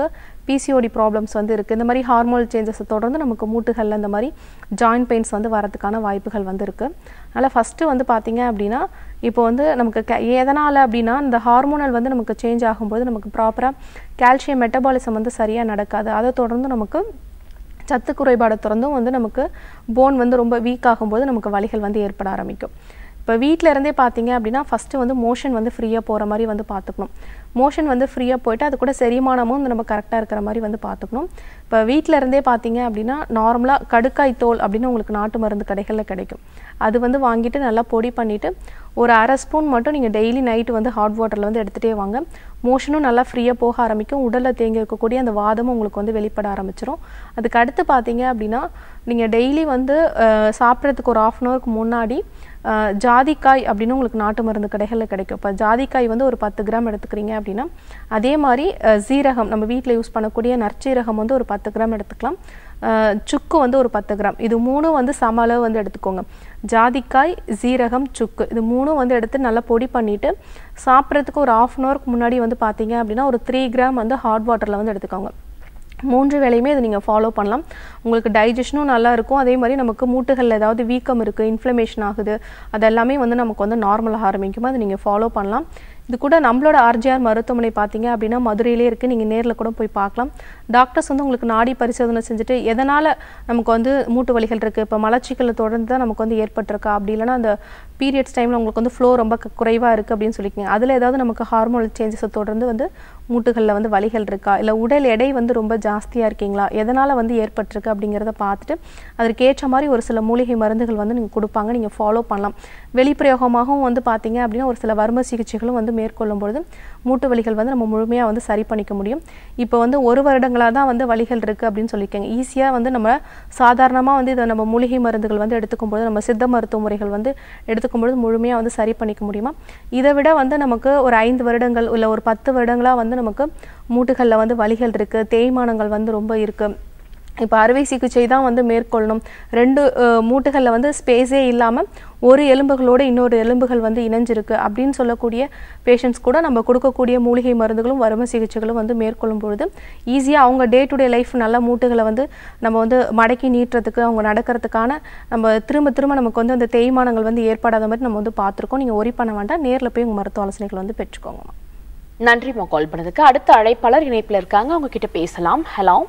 பிசிஓடி ப்ராப்ளம்ஸ் வந்து இருக்குது இந்த மாதிரி ஹார்மோனல் சேஞ்சஸை தொடர்ந்து நமக்கு மூட்டுகளில் இந்த மாதிரி ஜாயிண்ட் பெயின்ஸ் வந்து வரதுக்கான வாய்ப்புகள் வந்து இருக்குது அதனால் ஃபஸ்ட்டு வந்து பார்த்தீங்க அப்படின்னா இப்போ வந்து நமக்கு கே எதனால் அப்படின்னா இந்த ஹார்மோனல் வந்து நமக்கு சேஞ்ச் ஆகும்போது நமக்கு ப்ராப்பராக கால்சியம் மெட்டபாலிசம் வந்து சரியாக நடக்காது அதை தொடர்ந்து நமக்கு சத்து குறைபாடை தொடர்ந்தும் வந்து நமக்கு போன் வந்து ரொம்ப வீக் ஆகும்போது நமக்கு வலிகள் வந்து ஏற்பட ஆரம்பிக்கும் இப்போ வீட்டில் இருந்தே பார்த்தீங்க அப்படின்னா ஃபஸ்ட்டு வந்து மோஷன் வந்து ஃப்ரீயாக போகிற மாதிரி வந்து பார்த்துக்கணும் மோஷன் வந்து ஃப்ரீயாக போயிட்டு அது கூட செரிமானமும் வந்து நம்ம கரெக்டாக இருக்கிற மாதிரி வந்து பார்த்துக்கணும் இப்போ வீட்டில் இருந்தே பார்த்தீங்க அப்படின்னா நார்மலாக கடுக்காய் தோல் அப்படின்னு உங்களுக்கு நாட்டு மருந்து கடைகளில் கிடைக்கும் அது வந்து வாங்கிட்டு நல்லா பொடி பண்ணிவிட்டு ஒரு அரை ஸ்பூன் மட்டும் நீங்கள் டெய்லி நைட்டு வந்து ஹாட் வாட்டரில் வந்து எடுத்துகிட்டே வாங்க மோஷனும் நல்லா ஃப்ரீயாக போக ஆரம்பிக்கும் உடலில் தேங்கி இருக்கக்கூடிய அந்த வாதமும் உங்களுக்கு வந்து வெளிப்பட ஆரம்பிச்சிரும் அதுக்கு அடுத்து பார்த்தீங்க அப்படின்னா நீங்கள் டெய்லி வந்து அஹ், சாப்பிட்றதுக்கு ஒரு ஆஃப் அன் ஹவருக்கு முன்னாடி அஹ், ஜாதிக்காய் அப்படின்னு உங்களுக்கு நாட்டு மருந்து கடைகளில் கிடைக்கும் இப்போ ஜாதிக்காய் வந்து ஒரு பத்து கிராம் எடுத்துக்கிறீங்க அப்படின்னா அதே மாதிரி அஹ், சீரகம் நம்ம வீட்டில் யூஸ் பண்ணக்கூடிய நற்சீரகம் வந்து ஒரு பத்து கிராம் எடுத்துக்கலாம் அஹ், சுக்கு வந்து ஒரு பத்து கிராம் இது மூணும் வந்து சம அளவு வந்து எடுத்துக்கோங்க ஜாதிக்காய் சீரகம் சுக்கு இது மூணும் வந்து எடுத்து நல்லா பொடி பண்ணிவிட்டு சாப்பிட்றதுக்கு ஒரு ஆஃப் அன் ஹவருக்கு முன்னாடி வந்து பார்த்தீங்க அப்படின்னா ஒரு த்ரீ கிராம் வந்து ஹாட் வாட்டரில் வந்து எடுத்துக்கோங்க மூன்று வேளையுமே இதை நீங்கள் ஃபாலோ பண்ணலாம் உங்களுக்கு டைஜஷனும் நல்லா இருக்கும் அதே மாதிரி நமக்கு மூட்டுகளில் ஏதாவது வீக்கம் இருக்குது இன்ஃப்ளமேஷன் ஆகுது அதெல்லாமே வந்து நமக்கு வந்து நார்மலாக ஆரம்பிக்கும் அதை நீங்கள் ஃபாலோ பண்ணலாம் இது கூட நம்மளோட ஆர்ஜிஆர் மருத்துவமனை பார்த்தீங்க அப்படின்னா மதுரையிலே இருக்குது நீங்கள் நேரில் கூட போய் பார்க்கலாம் டாக்டர்ஸ் வந்து உங்களுக்கு நாடி பரிசோதனை செஞ்சுட்டு எதனால் நமக்கு வந்து மூட்டு வலிகள் இருக்குது இப்போ மலச்சிக்கலை தொடர்ந்து தான் நமக்கு வந்து ஏற்பட்டிருக்கா அப்படி இல்லைன்னா அந்த பீரியட்ஸ் டைமில் உங்களுக்கு வந்து ஃப்ளோ ரொம்ப குறைவாக இருக்குது அப்படின்னு சொல்லிக்கோங்க அதில் ஏதாவது நமக்கு ஹார்மோனல் சேஞ்சஸை தொடர்ந்து வந்து மூட்டுகளில் வந்து வலிகள் இருக்கா இல்லை உடல் எடை வந்து ரொம்ப ஜாஸ்தியாக இருக்கீங்களா எதனால் வந்து ஏற்பட்டிருக்கு அப்படிங்கிறத பார்த்துட்டு அதற்கேற்ற மாதிரி ஒரு சில மூலிகை மருந்துகள் வந்து நீங்கள் கொடுப்பாங்க நீங்கள் ஃபாலோ பண்ணலாம் வெளிப்பிரயோகமாகவும் வந்து பார்த்தீங்க அப்படின்னா ஒரு சில வர்ம சிகிச்சைகளும் வந்து மேற்கொள்ளும் பொழுது மூட்டு வலிகள் வந்து நம்ம முழுமையாக வந்து சரி பண்ணிக்க முடியும் இப்போ வந்து ஒரு வருடங்களாக தான் வந்து வலிகள் இருக்குது அப்படின்னு சொல்லியிருக்காங்க ஈஸியாக வந்து நம்ம சாதாரணமாக வந்து இதை நம்ம மூலிகை மருந்துகள் வந்து எடுத்துக்கும் பொழுது நம்ம சித்த மருத்துவ முறைகள் வந்து எடுத்துக்கும் பொழுது முழுமையாக வந்து சரி பண்ணிக்க முடியுமா இதை விட வந்து நமக்கு ஒரு ஐந்து வருடங்கள் இல்லை ஒரு பத்து வருடங்களாக வந்து நமக்கு மூட்டுகளில் வந்து வலிகள் இருக்குது தேய்மானங்கள் வந்து ரொம்ப இருக்குது இப்போ அறுவை சிகிச்சை தான் வந்து மேற்கொள்ளணும் ரெண்டு அஹ், மூட்டுகளில் வந்து ஸ்பேஸே இல்லாமல் ஒரு எலும்புகளோடு இன்னொரு எலும்புகள் வந்து இணைஞ்சிருக்கு அப்படின்னு சொல்லக்கூடிய பேஷண்ட்ஸ் கூட நம்ம கொடுக்கக்கூடிய மூலிகை மருந்துகளும் வறுமை சிகிச்சைகளும் வந்து மேற்கொள்ளும் பொழுது ஈஸியாக அவங்க டே டு டே லைஃப் நல்ல மூட்டுகளை வந்து நம்ம வந்து மடக்கி நீட்டுறதுக்கு அவங்க நடக்கிறதுக்கான நம்ம திரும்ப திரும்ப நமக்கு வந்து அந்த தேய்மானங்கள் வந்து ஏற்படாத மாதிரி நம்ம வந்து பார்த்துருக்கோம் நீங்கள் ஒரி பண்ண வேண்டாம் நேரில் போய் உங்கள் மருத்துவ ஆலோசனைகள் வந்து பெற்றுக்கோங்க நன்றிம்மா கால் பண்ணதுக்கு அடுத்த அழைப்பாளர் இணைப்புல இருக்காங்க அவங்க கிட்ட பேசலாம் ஹலோ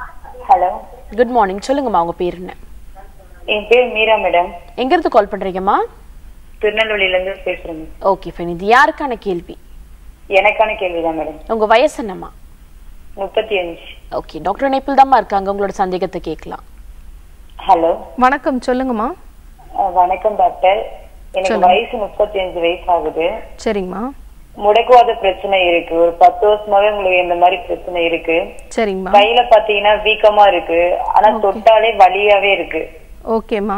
ஹலோ குட் மார்னிங் சொல்லுங்கம்மா உங்க பேர் என்ன என் பேர் மீரா மேடம் எங்க இருந்து கால் பண்றீங்கம்மா திருநெல்வேலியில இருந்து பேசுறேன் ஓகே ஃபைன் இது யாருக்கான கேள்வி எனக்கான கேள்விதான் மேடம் உங்க வயசு என்னம்மா முப்பத்தி அஞ்சு ஓகே டாக்டர் இணைப்பில் தாம்மா இருக்காங்க உங்களோட சந்தேகத்தை கேட்கலாம் ஹலோ வணக்கம் சொல்லுங்கம்மா அஹ், வணக்கம் டாக்டர் எனக்கு வயசு முப்பத்தி அஞ்சு வயசு ஆகுது சரிங்கம்மா முடக்குவாத பிரச்சனை இருக்கு ஒரு பத்து வருஷமாவே உங்களுக்கு இந்த மாதிரி பிரச்சனை இருக்கு சரிங்கம்மா கையில பாத்தீங்கன்னா வீக்கமா இருக்கு ஆனா தொட்டாலே வலியாவே இருக்கு ஓகேம்மா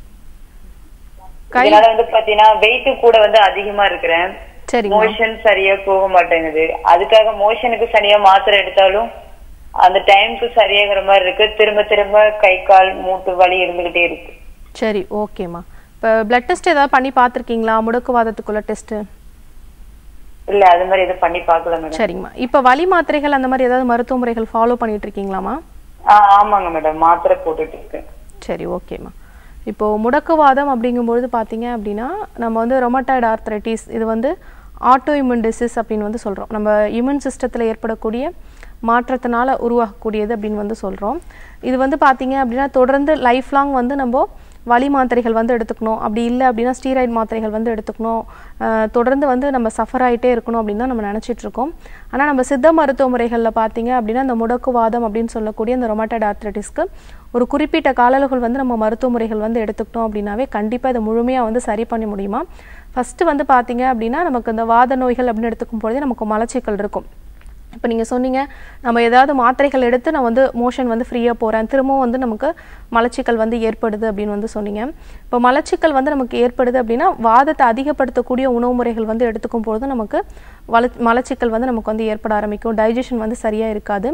கை இதனால வந்து பாத்தீங்கன்னா வெயிட் கூட வந்து அதிகமா இருக்கிறேன் சரிங்கம்மா மோஷன் சரியா போக மாட்டேங்குது அதுக்காக மோஷனுக்கு சரியா மாத்திரை எடுத்தாலும் அந்த டைம்க்கு சரியாகிற மாதிரி இருக்கு திரும்ப திரும்ப கை கால் மூட்டு வலி இருந்துகிட்டே இருக்கு சரி ஓகேம்மா இப்போ பிளட் டெஸ்ட் ஏதாவது பண்ணி பார்த்துருக்கீங்களா முடக்குவாதத்துக்குள்ள டெஸ்ட்டு இல்ல அது மாதிரி எதுவும் பண்ணி பார்க்கல மேடம் சரிங்கம்மா இப்போ வலி மாத்திரைகள் அந்த மாதிரி ஏதாவது மருத்துவ முறைகள் ஃபாலோ பண்ணிட்டு இருக்கீங்களாம்மா ஆஹ் ஆமாங்க மேடம் மாத்திரை போட்டுட்டு இருக்கேன் சரி ஓகேம்மா இப்போ முடக்குவாதம் அப்படிங்கும்பொழுது பார்த்தீங்க அப்படின்னா நம்ம வந்து ரொமட்டாய்டு ஆர்த்ரைட்டிஸ் இது வந்து ஆட்டோ இம்யூன் டிசீஸ் அப்படின்னு வந்து சொல்கிறோம் நம்ம இம்யூன் சிஸ்டத்தில் ஏற்படக்கூடிய மாற்றத்தினால உருவாகக்கூடியது அப்படின்னு வந்து சொல்கிறோம் இது வந்து பார்த்தீங்க அப்படின்னா தொடர்ந்து லைஃப் லாங் வந்து நம்ம வலி மாத்திரைகள் வந்து எடுத்துக்கணும் அப்படி இல்லை அப்படின்னா ஸ்டீராய்டு மாத்திரைகள் வந்து எடுத்துக்கணும் அஹ் தொடர்ந்து வந்து நம்ம சஃபர் ஆகிட்டே இருக்கணும் அப்படின்னு தான் நம்ம நினச்சிட்டு இருக்கோம் ஆனால் நம்ம சித்த மருத்துவ முறைகளில் பார்த்தீங்க அப்படின்னா இந்த முடக்குவாதம் அப்படின்னு சொல்லக்கூடிய இந்த ரொமட்டாய்டு ஆர்த்ரைட்டிஸ்க்கு ஒரு குறிப்பிட்ட கால அளவுகள் வந்து நம்ம மருத்துவ முறைகள் வந்து எடுத்துக்கிட்டோம் அப்படின்னாவே கண்டிப்பாக இதை முழுமையாக வந்து சரி பண்ண முடியுமா ஃபஸ்ட்டு வந்து பார்த்தீங்க அப்படின்னா நமக்கு இந்த வாத நோய்கள் அப்படின்னு எடுத்துக்கும் பொழுதே நமக்கு மலச்சிக்கல் இருக்கும் இப்போ நீங்கள் சொன்னீங்க நம்ம ஏதாவது மாத்திரைகள் எடுத்து நான் வந்து மோஷன் வந்து ஃப்ரீயாக போகிறேன் திரும்பவும் வந்து நமக்கு மலச்சிக்கல் வந்து ஏற்படுது அப்படின்னு வந்து சொன்னீங்க இப்போ மலச்சிக்கல் வந்து நமக்கு ஏற்படுது அப்படின்னா வாதத்தை அதிகப்படுத்தக்கூடிய உணவு முறைகள் வந்து எடுத்துக்கும் பொழுது நமக்கு வள மலச்சிக்கல் வந்து நமக்கு வந்து ஏற்பட ஆரம்பிக்கும் டைஜஷன் வந்து சரியாக இருக்காது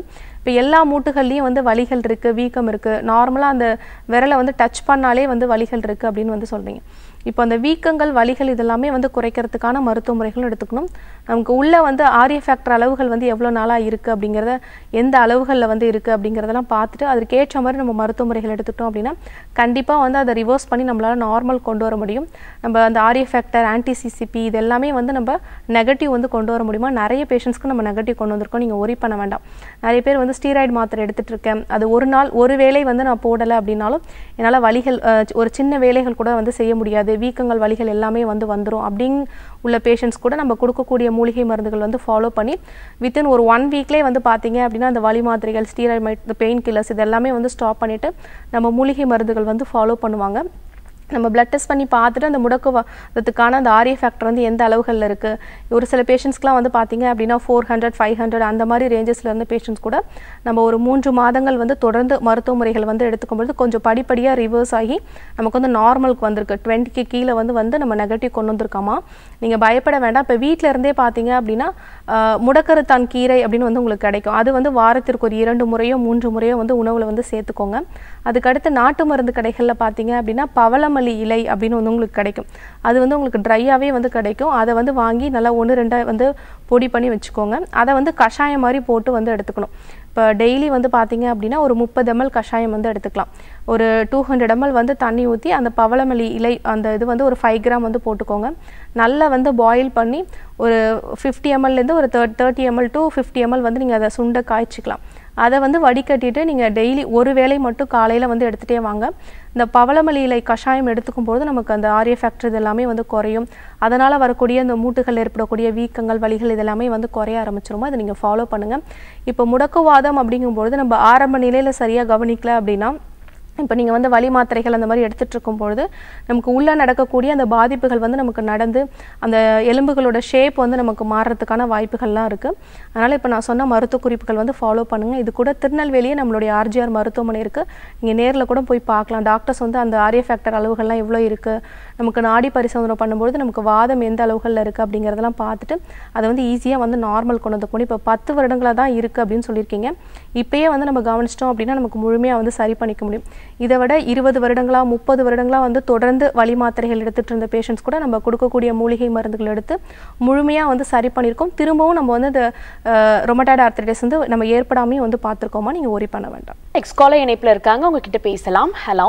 இப்போ எல்லா மூட்டுகள்லையும் வந்து வலிகள் இருக்குது வீக்கம் இருக்குது நார்மலாக அந்த விரலை வந்து டச் பண்ணாலே வந்து வலிகள் இருக்குது அப்படின்னு வந்து சொல்கிறீங்க இப்போ அந்த வீக்கங்கள் வலிகள் இதெல்லாமே வந்து குறைக்கிறதுக்கான மருத்துவ முறைகளும் எடுத்துக்கணும் நமக்கு உள்ள வந்து ஆரிய ஃபேக்டர் அளவுகள் வந்து எவ்வளோ நாளாக இருக்குது அப்படிங்கிறத எந்த அளவுகளில் வந்து இருக்குது அப்படிங்கிறதெல்லாம் பார்த்துட்டு அதற்கு ஏற்ற மாதிரி நம்ம மருத்துவ முறைகள் எடுத்துக்கிட்டோம் அப்படின்னா கண்டிப்பாக வந்து அதை ரிவர்ஸ் பண்ணி நம்மளால் நார்மல் கொண்டு வர முடியும் நம்ம அந்த ஆரிய ஃபேக்டர் ஆன்டி சிசிபி இது எல்லாமே வந்து நம்ம நெகட்டிவ் வந்து கொண்டு வர முடியுமா நிறைய பேஷண்ட்ஸ்க்கு நம்ம நெகட்டிவ் கொண்டு வந்திருக்கோம் நீங்கள் ஒரி பண்ண வேண்டாம் நிறைய பேர் வந்து ஸ்டீராய்டு மாத்திரை எடுத்துட்டு இருக்கேன் அது ஒரு நாள் ஒரு வேளை வந்து நான் போடலை அப்படின்னாலும் என்னால் வலிகள் அஹ், ஒரு சின்ன வேலைகள் கூட வந்து செய்ய முடியாது வீக்கங்கள் வலிகள் எல்லாமே வந்து வந்துடும் அப்படின்னு உள்ள பேஷண்ட்ஸ் கூட நம்ம கொடுக்கக்கூடிய மூலிகை மருந்துகள் வந்து ஃபாலோ பண்ணி வித்தின் ஒரு ஒன் வீக்லேயே வந்து பார்த்தீங்க அப்படின்னா அந்த வலி மாத்திரைகள் ஸ்டீராய்டு இந்த பெயின் கில்லர்ஸ் இது எல்லாமே வந்து ஸ்டாப் பண்ணிவிட்டு நம்ம மூலிகை மருந்துகள் வந்து ஃபாலோ பண்ணுவாங்க நம்ம பிளட் டெஸ்ட் பண்ணி பார்த்துட்டு அந்த முடக்குவாதத்துக்கான அந்த ஆரிய ஃபேக்டர் வந்து எந்த அளவுகளில் இருக்குது ஒரு சில பேஷண்ட்ஸ்க்குலாம் வந்து பார்த்தீங்க அப்படின்னா ஃபோர் ஹண்ட்ரட் ஃபைவ் ஹண்ட்ரட் அந்த மாதிரி ரேஞ்சஸில் இருந்த பேஷண்ட்ஸ் கூட நம்ம ஒரு மூன்று மாதங்கள் வந்து தொடர்ந்து மருத்துவ முறைகள் வந்து எடுத்துக்கும்பொழுது கொஞ்சம் படிப்படியாக ரிவர்ஸ் ஆகி நமக்கு வந்து நார்மலுக்கு வந்திருக்கு டுவெண்ட்டிக்கு கீழே வந்து வந்து நம்ம நெகட்டிவ் கொண்டு வந்திருக்காமா நீங்கள் பயப்பட வேண்டாம் இப்போ வீட்டில் இருந்தே பார்த்தீங்க அப்படின்னா ஆஹ், முடக்கருத்தான் கீரை அப்படின்னு வந்து உங்களுக்கு கிடைக்கும் அது வந்து வாரத்திற்கு ஒரு இரண்டு முறையோ மூன்று முறையோ வந்து உணவில் வந்து சேர்த்துக்கோங்க அதுக்கடுத்து நாட்டு மருந்து கடைகளில் பார்த்தீங்க அப்படின்னா பவளமல்லி இலை அப்படின்னு வந்து உங்களுக்கு கிடைக்கும் அது வந்து உங்களுக்கு ட்ரையாகவே வந்து கிடைக்கும் அதை வந்து வாங்கி நல்லா ஒன்று ரெண்டாக வந்து பொடி பண்ணி வச்சுக்கோங்க அதை வந்து கஷாயம் மாதிரி போட்டு வந்து எடுத்துக்கணும் இப்போ டெய்லி வந்து பார்த்தீங்க அப்படின்னா ஒரு முப்பது ml கஷாயம் வந்து எடுத்துக்கலாம் ஒரு டூ ஹண்ட்ரட் ml வந்து தண்ணி ஊற்றி அந்த பவளமல்லி இலை அந்த இது வந்து ஒரு ஃபைவ் கிராம் வந்து போட்டுக்கோங்க நல்லா வந்து பாயில் பண்ணி ஒரு ஃபிஃப்டி எம்எல்லேருந்து ஒரு third thirty ML to fifty ML வந்து நீங்கள் அதை சுண்ட காய்ச்சிக்கலாம் அதை வந்து வடிகட்டிட்டு நீங்கள் டெய்லி ஒரு வேளை மட்டும் காலையில் வந்து எடுத்துகிட்டே வாங்க இந்த பவளமல்லி இலை கஷாயம் எடுத்துக்கும் போது நமக்கு அந்த ஆரிய ஃபேக்டர் இது எல்லாமே வந்து குறையும் அதனால் வரக்கூடிய இந்த மூட்டுகள் ஏற்படக்கூடிய வீக்கங்கள் வலிகள் இதெல்லாமே வந்து குறைய ஆரம்பிச்சிருமோ அதை நீங்கள் ஃபாலோ பண்ணுங்கள் இப்போ முடக்குவாதம் அப்படிங்கும்பொழுது நம்ம ஆரம்ப நிலையில் சரியாக கவனிக்கல அப்படின்னா இப்போ நீங்கள் வந்து வலி மாத்திரைகள் அந்த மாதிரி எடுத்துட்டு இருக்கும் பொழுது நமக்கு உள்ளே நடக்கக்கூடிய அந்த பாதிப்புகள் வந்து நமக்கு நடந்து அந்த எலும்புகளோட ஷேப் வந்து நமக்கு மாறுறதுக்கான வாய்ப்புகள்லாம் இருக்குது அதனால் இப்போ நான் சொன்ன மருத்துவ குறிப்புகள் வந்து ஃபாலோ பண்ணுங்கள் இது கூட திருநெல்வேலியே நம்மளுடைய ஆர்ஜிஆர் மருத்துவமனை இருக்குது நீங்கள் நேரில் கூட போய் பார்க்கலாம் டாக்டர்ஸ் வந்து அந்த ஆரிய ஃபேக்டர் அளவுகள்லாம் எவ்வளோ இருக்குது நமக்கு நாடி பரிசோதனை பண்ணும்பொழுது நமக்கு வாதம் எந்த அளவுகளில் இருக்குது அப்படிங்கிறதெல்லாம் பார்த்துட்டு அதை வந்து ஈஸியாக வந்து நார்மல் கொண்டு வந்து இப்போ பத்து வருடங்களாக தான் இருக்குது அப்படின்னு சொல்லியிருக்கீங்க இப்பயே வந்து நம்ம கவனிச்சிட்டோம் அப்படின்னா நமக்கு முழுமையாக வந்து சரி பண்ணிக்க முடியும் இதை விட இருபது வருடங்களா முப்பது வருடங்களா வந்து தொடர்ந்து வலி மாத்திரைகள் எடுத்துட்டு இருந்த பேஷண்ட்ஸ் கூட நம்ம கொடுக்கக்கூடிய மூலிகை மருந்துகள் எடுத்து முழுமையாக வந்து சரி பண்ணியிருக்கோம் திரும்பவும் நம்ம வந்து இந்த ரொமட்டாய்டு ஆர்த்தரைட்டிஸ் வந்து நம்ம ஏற்படாமையும் வந்து பார்த்துருக்கோமா நீங்கள் ஒரி பண்ண வேண்டாம் நெக்ஸ்ட் காலர் இணைப்புல இருக்காங்க உங்ககிட்ட பேசலாம் ஹலோ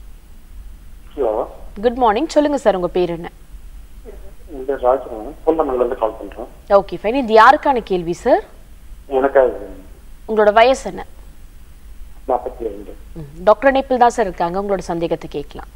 ஹலோ குட் மார்னிங் சொல்லுங்க சார் உங்க பேர் என்ன இந்த ராஜ் பொன்னமங்கலேருந்து கால் பண்றேன் ஓகே ஃபைன் இது யாருக்கான கேள்வி சார் எனக்காக உங்களோட வயசு என்ன நாற்பத்தி ரெண்டு ம், டாக்டர் இணைப்பில் தான் சார் இருக்காங்க உங்களோட சந்தேகத்தை கேட்கலாம்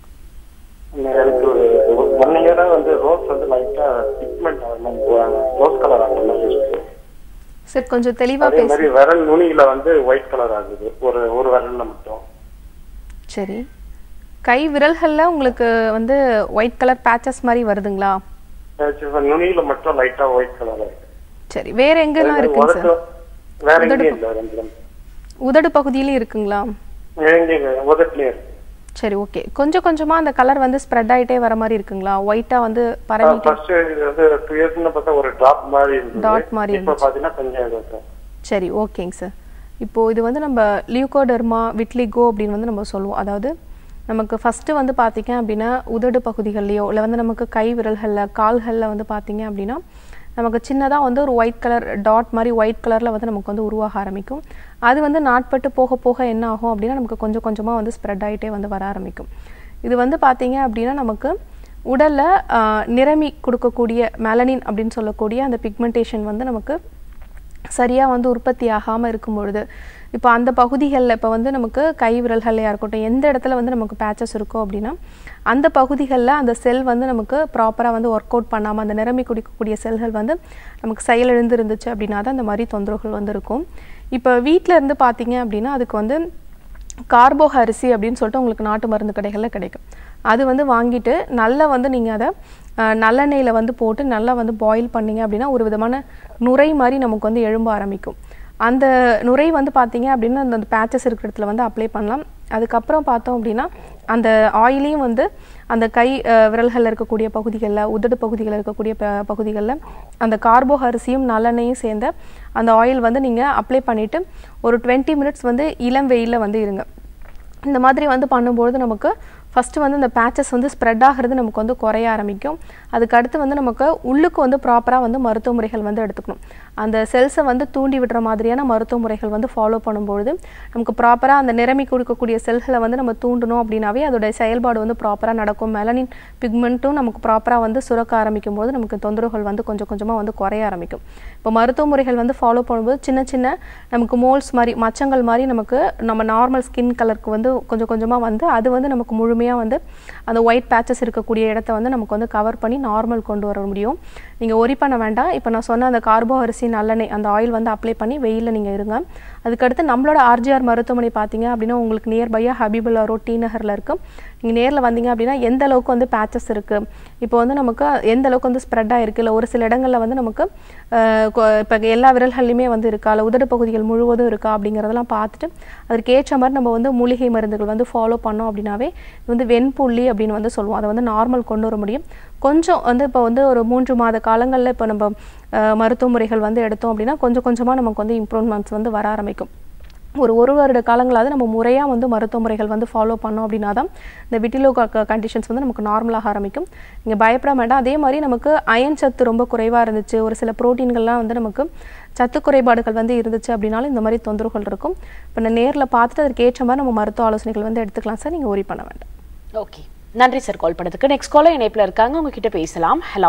எனக்கு ஒரு ஒன் இயரா வந்து ரோஸ் வந்து லைட்டா பிக்மெண்ட் ரோஸ் கலர் ஆகுற மாதிரி இருக்கு சார் கொஞ்சம் தெளிவாக அதே பேச மாதிரி விரல் நுனியில வந்து ஒயிட் கலர் ஆகுது ஒரு ஒரு விரல்ல மட்டும் சரி கை விரல்களில் உங்களுக்கு வந்து ஒயிட் கலர் பேச்சஸ் மாதிரி வருதுங்களா அஹ் நுனியில மட்டும் லைட்டா ஒயிட் கலர் ஆகுது சரி வேற எங்கெல்லாம் அதே மாதிரி இருக்குங்க சார் உதட்டு வேற எங்கேயும் இல்லை ரெண்டு உதடு பகுதியிலும் இருக்குங்களா எங்கேயும் உதட்டுலயும் இருக்கு சரி ஓகே கொஞ்சம் கொஞ்சமா அந்த கலர் வந்து ஸ்ப்ரெட் ஆயிட்டே வர மாதிரி இருக்குங்களா ஒயிட்டா வந்து பரவிட்டு ஃபர்ஸ்ட் வந்து டூ இயர்ஸ்னு பார்த்தா ஒரு டிராப் மாதிரி Dot மாதிரி இருந்தது இப்போ பாத்தீங்கன்னா கொஞ்சம் இது இருக்கு. சரி ஓகேங்க சார் இப்போ இது வந்து நம்ம லியூகோடெர்மா விட்லிகோ அப்படின்னு வந்து நம்ம சொல்லுவோம் அதாவது நமக்கு ஃபஸ்ட்டு வந்து பார்த்தீங்க அப்படின்னா உதடு பகுதிகள்லையோ இல்லை வந்து நமக்கு கை விரல்களில் கால்களில் வந்து பார்த்தீங்க அப்படின்னா நமக்கு சின்னதாக வந்து ஒரு ஒயிட் கலர் டாட் மாதிரி ஒயிட் கலரில் வந்து நமக்கு வந்து உருவாக ஆரம்பிக்கும் அது வந்து நாட்பட்டு போக போக என்ன ஆகும் அப்படின்னா நமக்கு கொஞ்சம் கொஞ்சமாக வந்து ஸ்ப்ரெட் ஆகிட்டே வந்து வர ஆரம்பிக்கும் இது வந்து பார்த்தீங்க அப்படின்னா நமக்கு உடலில் நிறமி கொடுக்கக்கூடிய மெலனின் அப்படின்னு சொல்லக்கூடிய அந்த பிக்மெண்டேஷன் வந்து நமக்கு சரியாக வந்து உற்பத்தி ஆகாமல் இருக்கும் பொழுது இப்போ அந்த பகுதிகளில் இப்போ வந்து நமக்கு கை விரல்கள்லையாக இருக்கட்டும் எந்த இடத்துல வந்து நமக்கு பேச்சஸ் இருக்கோ அப்படின்னா அந்த பகுதிகளில் அந்த செல் வந்து நமக்கு ப்ராப்பராக வந்து ஒர்க் அவுட் பண்ணாமல் அந்த நிரம்பி குடிக்கக்கூடிய செல்கள் வந்து நமக்கு செயலிழந்து இருந்துச்சு அப்படின்னா தான் அந்த மாதிரி தொந்தரவுகள் வந்து இருக்கும் இப்போ வீட்டில் இருந்து பார்த்தீங்க அப்படின்னா அதுக்கு வந்து கார்போ அரிசி அப்படின்னு சொல்லிட்டு உங்களுக்கு நாட்டு மருந்து கடைகளில் கிடைக்கும் அது வந்து வாங்கிட்டு நல்லா வந்து நீங்கள் அதை அஹ், நல்லெண்ணெயில் வந்து போட்டு நல்லா வந்து பாயில் பண்ணீங்க அப்படின்னா ஒரு விதமான நுரை மாதிரி நமக்கு வந்து எழும்ப ஆரம்பிக்கும் அந்த நுரை வந்து பார்த்தீங்க அப்படின்னா அந்த பேச்சஸ் இருக்கிற இடத்துல வந்து அப்ளை பண்ணலாம் அதுக்கப்புறம் பார்த்தோம் அப்படின்னா அந்த ஆயிலையும் வந்து அந்த கை அஹ், விரல்கள்ல இருக்கக்கூடிய பகுதிகளில் உதடு பகுதிகளில் இருக்கக்கூடிய ப பகுதிகளில் அந்த கார்போ அரிசியும் நல்லெண்ணெயும் சேர்ந்த அந்த ஆயில் வந்து நீங்கள் அப்ளை பண்ணிவிட்டு ஒரு டுவெண்ட்டி மினிட்ஸ் வந்து இளம் வெயிலில் வந்து இருங்க இந்த மாதிரி வந்து பண்ணும்பொழுது நமக்கு ஃபஸ்ட்டு வந்து இந்த பேச்சஸ் வந்து ஸ்ப்ரெட் ஆகிறது நமக்கு வந்து குறைய ஆரம்பிக்கும் அதுக்கு அடுத்து வந்து நமக்கு உள்ளுக்கு வந்து ப்ராப்பராக வந்து மருத்துவ முறைகள் வந்து எடுத்துக்கணும் அந்த செல்ஸை வந்து தூண்டி விடுற மாதிரியான மருத்துவ முறைகள் வந்து ஃபாலோ பண்ணும்பொழுது நமக்கு ப்ராப்பராக அந்த நிரம்பி கொடுக்கக்கூடிய செல்களை வந்து நம்ம தூண்டணும் அப்படின்னாவே அதோடைய செயல்பாடு வந்து ப்ராப்பராக நடக்கும் மெலனின் பிக்மெண்ட்டும் நமக்கு ப்ராப்பராக வந்து சுரக்க ஆரம்பிக்கும் போது நமக்கு தொந்தரவுகள் வந்து கொஞ்சம் கொஞ்சமாக வந்து குறைய ஆரம்பிக்கும் இப்போ மருத்துவ முறைகள் வந்து ஃபாலோ பண்ணும்போது சின்ன சின்ன நமக்கு மோல்ஸ் மாதிரி மச்சங்கள் மாதிரி நமக்கு நம்ம நார்மல் ஸ்கின் கலருக்கு வந்து கொஞ்சம் கொஞ்சமாக வந்து அது வந்து நமக்கு முழுமையாக வந்து அந்த ஒயிட் பேச்சஸ் இருக்கக்கூடிய இடத்த வந்து நமக்கு வந்து கவர் பண்ணி நார்மல் கொண்டு வர முடியும் நீங்கள் ஒரி பண்ண வேண்டாம் இப்போ நான் சொன்ன அந்த கார்போ அரிசி நல்லெண்ணெய் அந்த ஆயில் வந்து அப்ளை பண்ணி வெயிலில் நீங்கள் இருங்க அதுக்கடுத்து நம்மளோட ஆர்ஜிஆர் மருத்துவமனை பார்த்தீங்க அப்படின்னா உங்களுக்கு நியர்பையாக ஹபிபுல்லா ரோட் டி நகரில் இருக்குது நீங்கள் நேரில் வந்தீங்க அப்படின்னா எந்த அளவுக்கு வந்து பேச்சஸ் இருக்குது இப்போ வந்து நமக்கு எந்த அளவுக்கு வந்து ஸ்ப்ரெட் ஆகிருக்கு இல்லை ஒரு சில இடங்களில் வந்து நமக்கு இப்போ எல்லா விரல்கள்லையுமே வந்து இருக்கா இல்லை உதடு பகுதிகள் முழுவதும் இருக்கா அப்படிங்கிறதெல்லாம் பார்த்துட்டு அதற்கு ஏற்ற மாதிரி நம்ம வந்து மூலிகை மருந்துகள் வந்து ஃபாலோ பண்ணோம் அப்படின்னாவே இது வந்து வெண்புள்ளி அப்படின்னு வந்து சொல்லுவோம் அதை வந்து நார்மல் கொண்டு வர முடியும் கொஞ்சம் வந்து இப்போ வந்து ஒரு மூன்று மாத காலங்களில் இப்போ நம்ம அஹ், மருத்துவ முறைகள் வந்து எடுத்தோம் அப்படின்னா கொஞ்சம் கொஞ்சமாக நமக்கு வந்து இம்ப்ரூவ்மெண்ட்ஸ் வந்து வர ஆரம்பிக்கும் ஒரு ஒரு வருட காலங்களாவது நம்ம முறையாக வந்து மருத்துவ முறைகள் வந்து ஃபாலோ பண்ணோம் அப்படின்னா தான் இந்த விட்டிலோ கண்டிஷன்ஸ் வந்து நமக்கு நார்மலாக ஆரம்பிக்கும் நீங்கள் பயப்பட வேண்டாம் அதே மாதிரி நமக்கு அயன் சத்து ரொம்ப குறைவாக இருந்துச்சு ஒரு சில புரோட்டீன்கள்லாம் வந்து நமக்கு சத்து குறைபாடுகள் வந்து இருந்துச்சு அப்படின்னாலும் இந்த மாதிரி தொந்தரவுகள் இருக்கும் இப்போ நான் நேரில் பார்த்துட்டு அதற்கு ஏற்ற மாதிரி நம்ம மருத்துவ ஆலோசனைகள் வந்து எடுத்துக்கலாம் சார் நீங்கள் ஒரி பண்ண வேண்டாம் ஓகே நன்றி சார் கால் பண்ணதுக்கு நெக்ஸ்ட் காலர் இணைப்புல இருக்காங்க உங்ககிட்ட பேசலாம் ஹலோ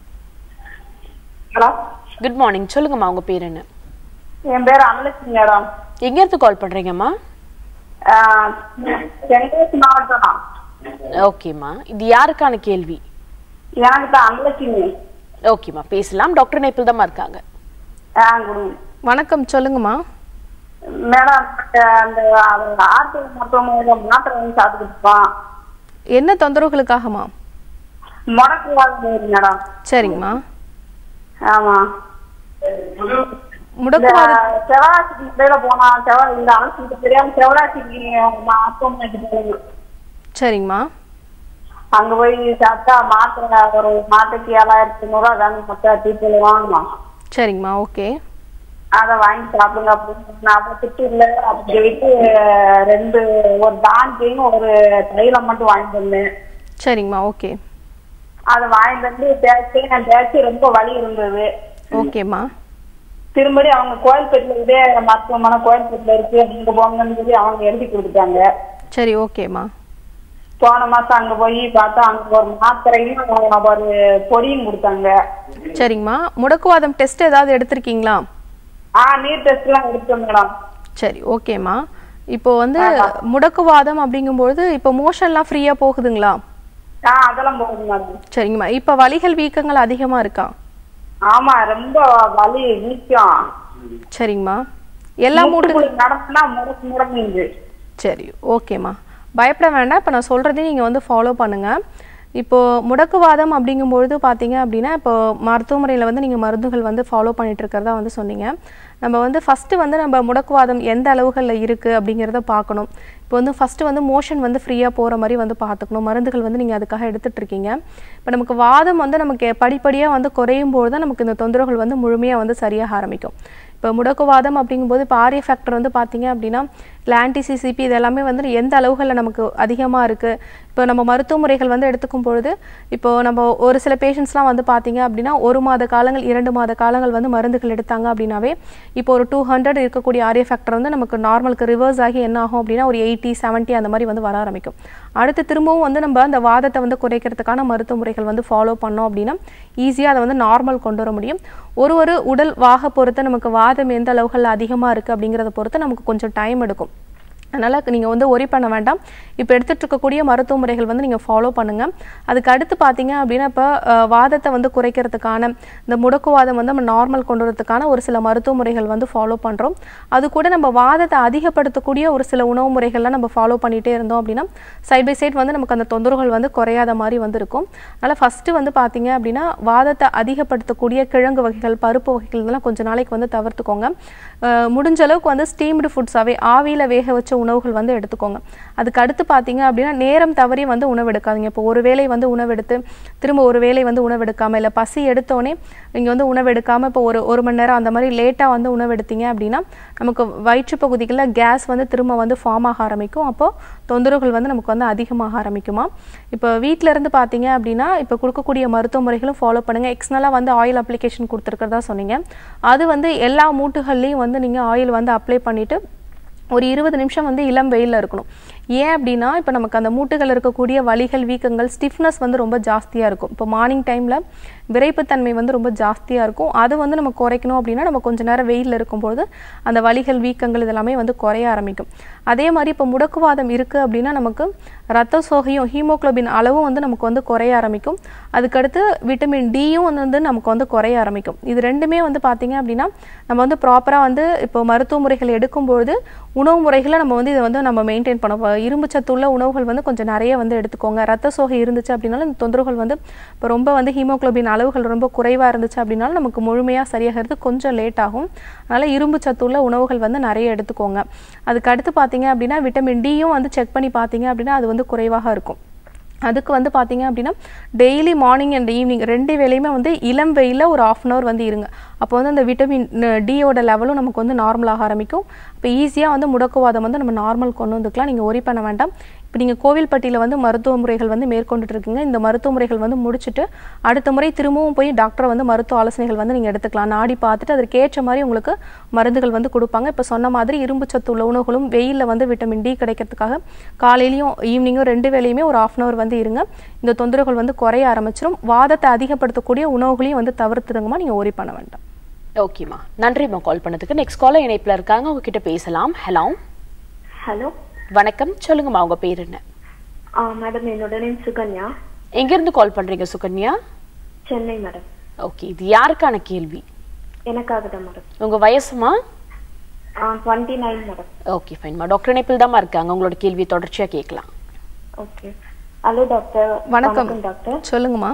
ஹலோ குட் மார்னிங் சொல்லுங்கம்மா உங்க பேர் என்ன என் பேர் அனலட்சுமி மேடம் எங்க இருந்து கால் பண்றீங்கம்மா ஆஹ் தென்காசி மாவட்டம் ஓகேம்மா இது யாருக்கான கேள்வி எனக்கு தான் அனலட்சுமி ஓகேம்மா பேசலாம் டாக்டர் இணைப்பில் தான் இருக்காங்க ஆ கொடுங்க வணக்கம் சொல்லுங்கம்மா மேடம் அந்த ஆர்த்தி மருத்துவமனையில மாத்திரை வாங்கி சாப்பிட்டுட்டு இருக்கோம் என்ன தொந்தரவுகளுக்காகம்மா முடக்கு வாங்க மேடம் சரிங்கம்மா ஆமா இந்த முடக்குவாத செவராசிக்கு முறையில போனா செவ இந்த அலசிக்கு தெரியாம செவராசிக்கு மருத்துவமனைக்கு போகணும் சரிங்கம்மா அங்க போய் சாப்பிட்டா மாத்திரை ஒரு மாத்திரைக்கு ஏழாயிரத்தி ஐநூறுவா தானே மொத்தம் டீச்சர் வாங்கணும் சரிங்கம்மா ஓகே அதை வாங்கி சாப்பிடுங்க அப்படின்னு நான் அப்ப திட்டு இல்லை அப்படின்னு சொல்லிட்டு ரெண்டு ஒரு தானிக்கையும் ஒரு தைலம் மட்டும் வாங்கிட்டு வந்தேன் சரிங்கம்மா ஓகே அதை வாங்கிட்டு வந்து தேய்ச்சி நான் தேய்ச்சி ரொம்ப வலி இருந்தது ஓகேம்மா திரும்படி அவங்க கோயில்பேட்டில் இதே மருத்துவமனை கோயில்பேட்டில் இருக்கு அங்க போங்கன்னு சொல்லி அவங்க எழுதி கொடுத்துட்டாங்க சரி ஓகேம்மா போன மாசம் அங்க போய் பார்த்தா அங்க ஒரு மாத்திரையும் ஒரு பொடியும் கொடுத்தாங்க சரிங்கம்மா முடக்குவாதம் டெஸ்ட் ஏதாவது எடுத்திருக்கீங்களா ஆ நீர் டெஸ்ட் எல்லாம் எடுத்தோம் மேடம் சரி ஓகேம்மா இப்போ வந்து முடக்குவாதம் அப்படிங்கும்பொழுது இப்போ மோஷன்லாம் ஃப்ரீயாக போகுதுங்களா ஆ அதெல்லாம் போகுது மேடம் சரிங்கம்மா இப்போ வலிகள் வீக்கங்கள் அதிகமாக இருக்கா ஆமா ரொம்ப வலி வீக்கம் சரிங்கம்மா எல்லா மூட்டு மூட்டுக்குள்ள நடந்துனா முடக்கு முடங்குது சரி ஓகேம்மா பயப்பட வேண்டாம் இப்போ நான் சொல்கிறதையும் நீங்கள் வந்து ஃபாலோ பண்ணுங்கள் இப்போது முடக்குவாதம் அப்படிங்கும்பொழுது பார்த்தீங்க அப்படின்னா இப்போ மருத்துவமுறையில் வந்து நீங்கள் மருந்துகள் வந்து ஃபாலோ பண்ணிட்டு இருக்கிறதா வந்து சொன்னீங்க நம்ம வந்து ஃபஸ்ட்டு வந்து நம்ம முடக்குவாதம் எந்த அளவுகளில் இருக்குது அப்படிங்கிறத பார்க்கணும் இப்போ வந்து ஃபஸ்ட்டு வந்து மோஷன் வந்து ஃப்ரீயாக போகிற மாதிரி வந்து பார்த்துக்கணும் மருந்துகள் வந்து நீங்கள் அதுக்காக எடுத்துட்டு இருக்கீங்க இப்போ நமக்கு வாதம் வந்து நமக்கு படிப்படியாக வந்து குறையும் போது தான் நமக்கு இந்த தொந்தரவுகள் வந்து முழுமையாக வந்து சரியாக ஆரம்பிக்கும் இப்போ முடக்குவாதம் அப்படிங்கும்போது இப்போ ஆரிய ஃபேக்டர் வந்து பார்த்தீங்க அப்படின்னா இல்லை ஆன்டிசிசிபி இது எல்லாமே வந்து எந்த அளவுகளில் நமக்கு அதிகமாக இருக்குது இப்போ நம்ம மருத்துவ முறைகள் வந்து எடுத்துக்கும் பொழுது இப்போ நம்ம ஒரு சில பேஷண்ட்ஸ்லாம் வந்து பார்த்தீங்க அப்படின்னா ஒரு மாத காலங்கள் இரண்டு மாத காலங்கள் வந்து மருந்துகள் எடுத்தாங்க அப்படின்னாவே இப்போ ஒரு டூ ஹண்ட்ரட் இருக்கக்கூடிய ஆரிய ஃபேக்டர் வந்து நமக்கு நார்மலுக்கு ரிவர்ஸ் ஆகி என்ன ஆகும் அப்படின்னா ஒரு எயிட்டி செவன்ட்டி அந்த மாதிரி வந்து வர ஆரம்பிக்கும் அடுத்து திரும்பவும் வந்து நம்ம அந்த வாதத்தை வந்து குறைக்கிறதுக்கான மருத்துவ முறைகள் வந்து ஃபாலோ பண்ணோம் அப்படின்னா ஈஸியாக அதை வந்து நார்மல் கொண்டு வர முடியும் ஒரு ஒரு உடல் வாக பொறுத்து நமக்கு வாதம் எந்த அளவுகளில் அதிகமாக இருக்குது அப்படிங்கிறத பொறுத்து நமக்கு கொஞ்சம் டைம் எடுக்கும் அதனால் நீங்கள் வந்து ஒரி பண்ண வேண்டாம் இப்போ எடுத்துகிட்டு இருக்கக்கூடிய மருத்துவ முறைகள் வந்து நீங்கள் ஃபாலோ பண்ணுங்கள் அதுக்கு அடுத்து பார்த்தீங்க அப்படின்னா இப்போ அஹ், வாதத்தை வந்து குறைக்கிறதுக்கான இந்த முடக்குவாதம் வந்து நம்ம நார்மல் கொண்டு வரதுக்கான ஒரு சில மருத்துவ முறைகள் வந்து ஃபாலோ பண்ணுறோம் அது கூட நம்ம வாதத்தை அதிகப்படுத்தக்கூடிய ஒரு சில உணவு முறைகள்லாம் நம்ம ஃபாலோ பண்ணிகிட்டே இருந்தோம் அப்படின்னா சைட் பை சைட் வந்து நமக்கு அந்த தொந்தரவுகள் வந்து குறையாத மாதிரி வந்து இருக்கும் அதனால் ஃபஸ்ட்டு வந்து பார்த்தீங்க அப்படின்னா வாதத்தை அதிகப்படுத்தக்கூடிய கிழங்கு வகைகள் பருப்பு வகைகள் இதெல்லாம் கொஞ்ச நாளைக்கு வந்து தவிர்த்துக்கோங்க அஹ், முடிஞ்ச அளவுக்கு வந்து ஸ்டீம்டு ஃபுட்ஸாகவே ஆவியில் வேக வச்ச உணவுகள் வந்து எடுத்துக்கோங்க அதுக்கு அடுத்து பார்த்தீங்க அப்படின்னா நேரம் தவறி வந்து உணவு எடுக்காதீங்க இப்போ ஒரு வேளை வந்து உணவு எடுத்து திரும்ப ஒரு வேளை வந்து உணவு எடுக்காம இல்லை பசி எடுத்தோடனே நீங்கள் வந்து உணவு எடுக்காம இப்போ ஒரு ஒரு மணி நேரம் அந்த மாதிரி லேட்டாக வந்து உணவு எடுத்தீங்க அப்படின்னா நமக்கு வயிற்று பகுதிகளில் கேஸ் வந்து திரும்ப வந்து ஃபார்ம் ஆக ஆரம்பிக்கும் அப்போ தொந்தரவுகள் வந்து நமக்கு வந்து அதிகமாக ஆரம்பிக்குமா இப்போ வீட்டில இருந்து பார்த்தீங்க அப்படின்னா இப்போ கொடுக்கக்கூடிய மருத்துவ முறைகளும் ஃபாலோ பண்ணுங்க எக்ஸ்னலாக வந்து ஆயில் அப்ளிகேஷன் கொடுத்துருக்கிறதா சொன்னீங்க அது வந்து எல்லா மூட்டுகள்லையும் வந்து நீங்கள் ஆயில் வந்து அப்ளை பண்ணிட்டு ஒரு இருபது நிமிஷம் வந்து இளம் வெயிலில் இருக்கணும் ஏன் அப்படின்னா இப்போ நமக்கு அந்த மூட்டுகள் இருக்கக்கூடிய வலிகள் வீக்கங்கள் ஸ்டிஃப்னஸ் வந்து ரொம்ப ஜாஸ்தியாக இருக்கும் இப்போ மார்னிங் டைமில் விரைப்புத்தன்மை வந்து ரொம்ப ஜாஸ்தியாக இருக்கும் அது வந்து நம்ம குறைக்கணும் அப்படின்னா நம்ம கொஞ்ச நேரம் வெயிலில் இருக்கும்போது அந்த வலிகள் வீக்கங்கள் இதெல்லாமே வந்து குறைய ஆரம்பிக்கும் அதே மாதிரி இப்போ முடக்குவாதம் இருக்குது அப்படின்னா நமக்கு ரத்த சோகையும் ஹீமோகுளோபின் அளவும் வந்து நமக்கு வந்து குறைய ஆரம்பிக்கும் அதுக்கடுத்து விட்டமின் டியும் வந்து வந்து நமக்கு வந்து குறைய ஆரம்பிக்கும் இது ரெண்டுமே வந்து பார்த்தீங்க அப்படின்னா நம்ம வந்து ப்ராப்பராக வந்து இப்போ மருத்துவ முறைகள் எடுக்கும்பொழுது உணவு முறைகளை நம்ம வந்து இதை வந்து நம்ம மெயின்டைன் பண்ண இரும்பு சத்து உள்ள உணவுகள் வந்து கொஞ்சம் நிறைய வந்து எடுத்துக்கோங்க ரத்த சோகை இருந்துச்சு அப்படின்னாலும் இந்த தொந்தரவுகள் வந்து இப்போ ரொம்ப வந்து ஹீமோகுளோபின் அளவுகள் ரொம்ப குறைவாக இருந்துச்சு அப்படின்னாலும் நமக்கு முழுமையாக சரியாகிறது கொஞ்சம் லேட் ஆகும் அதனால் இரும்பு சத்து உள்ள உணவுகள் வந்து நிறைய எடுத்துக்கோங்க அதுக்கு அடுத்து பார்த்தீங்க அப்படின்னா விட்டமின் டியும் வந்து செக் பண்ணி பார்த்தீங்க அப்படின்னா அது வந்து குறைவாக இருக்கும் அதுக்கு வந்து பார்த்தீங்க அப்படின்னா டெய்லி மார்னிங் அண்ட் ஈவினிங் ரெண்டு வேளையுமே வந்து இளம் வெயிலில் ஒரு ஆஃப் அன் ஹவர் வந்து இருங்க அப்போ வந்து அந்த விட்டமின் டியோட லெவலும் நமக்கு வந்து நார்மலாக ஆரம்பிக்கும் இப்போ ஈஸியாக வந்து முடக்குவாதம் வந்து நம்ம நார்மல் கொண்டு வந்துக்கலாம் நீங்கள் ஒரி பண்ண வேண்டாம் இப்போ நீங்கள் கோவில்பட்டியில் வந்து மருத்துவ முறைகள் வந்து மேற்கொண்டுட்டு இருக்கீங்க இந்த மருத்துவ முறைகள் வந்து முடிச்சுட்டு அடுத்த முறை திரும்பவும் போய் டாக்டரை வந்து மருத்துவ ஆலோசனைகள் வந்து நீங்கள் எடுத்துக்கலாம் நாடி பார்த்துட்டு அதற்கு ஏற்ற மாதிரி உங்களுக்கு மருந்துகள் வந்து கொடுப்பாங்க இப்போ சொன்ன மாதிரி இரும்பு சத்து உள்ள உணவுகளும் வெயிலில் வந்து விட்டமின் டி கிடைக்கிறதுக்காக காலையிலையும் ஈவினிங்கும் ரெண்டு வேளையுமே ஒரு ஆஃப் அன் ஹவர் வந்து இருங்க இந்த தொந்தரவுகள் வந்து குறைய ஆரம்பிச்சிடும் வாதத்தை அதிகப்படுத்தக்கூடிய உணவுகளையும் வந்து தவிர்த்துடுங்கம்மா நீங்கள் ஒரி பண்ண வேண்டாம் ஓகேம்மா நன்றிம்மா கால் பண்ணதுக்கு நெக்ஸ்ட் காலர் இணைப்புல இருக்காங்க உங்ககிட்ட பேசலாம் ஹலோ ஹலோ வணக்கம் சொல்லுங்கம்மா உங்க பேர் என்ன ஆ மேடம் என்னோட நேம் சுகன்யா எங்க இருந்து கால் பண்றீங்க சுகன்யா சென்னை மேடம் ஓகே இது யாருக்கான கேள்வி எனக்காக தான் மேடம் உங்க வயசுமா ஆ டுவெண்ட்டி நைன் மேடம் ஓகே ஃபைன்மா டாக்டர் இணைப்பில் தாம்மா இருக்காங்க உங்களோட கேள்வி தொடர்ச்சியா கேட்கலாம் ஓகே ஹலோ டாக்டர் வணக்கம் டாக்டர் சொல்லுங்கம்மா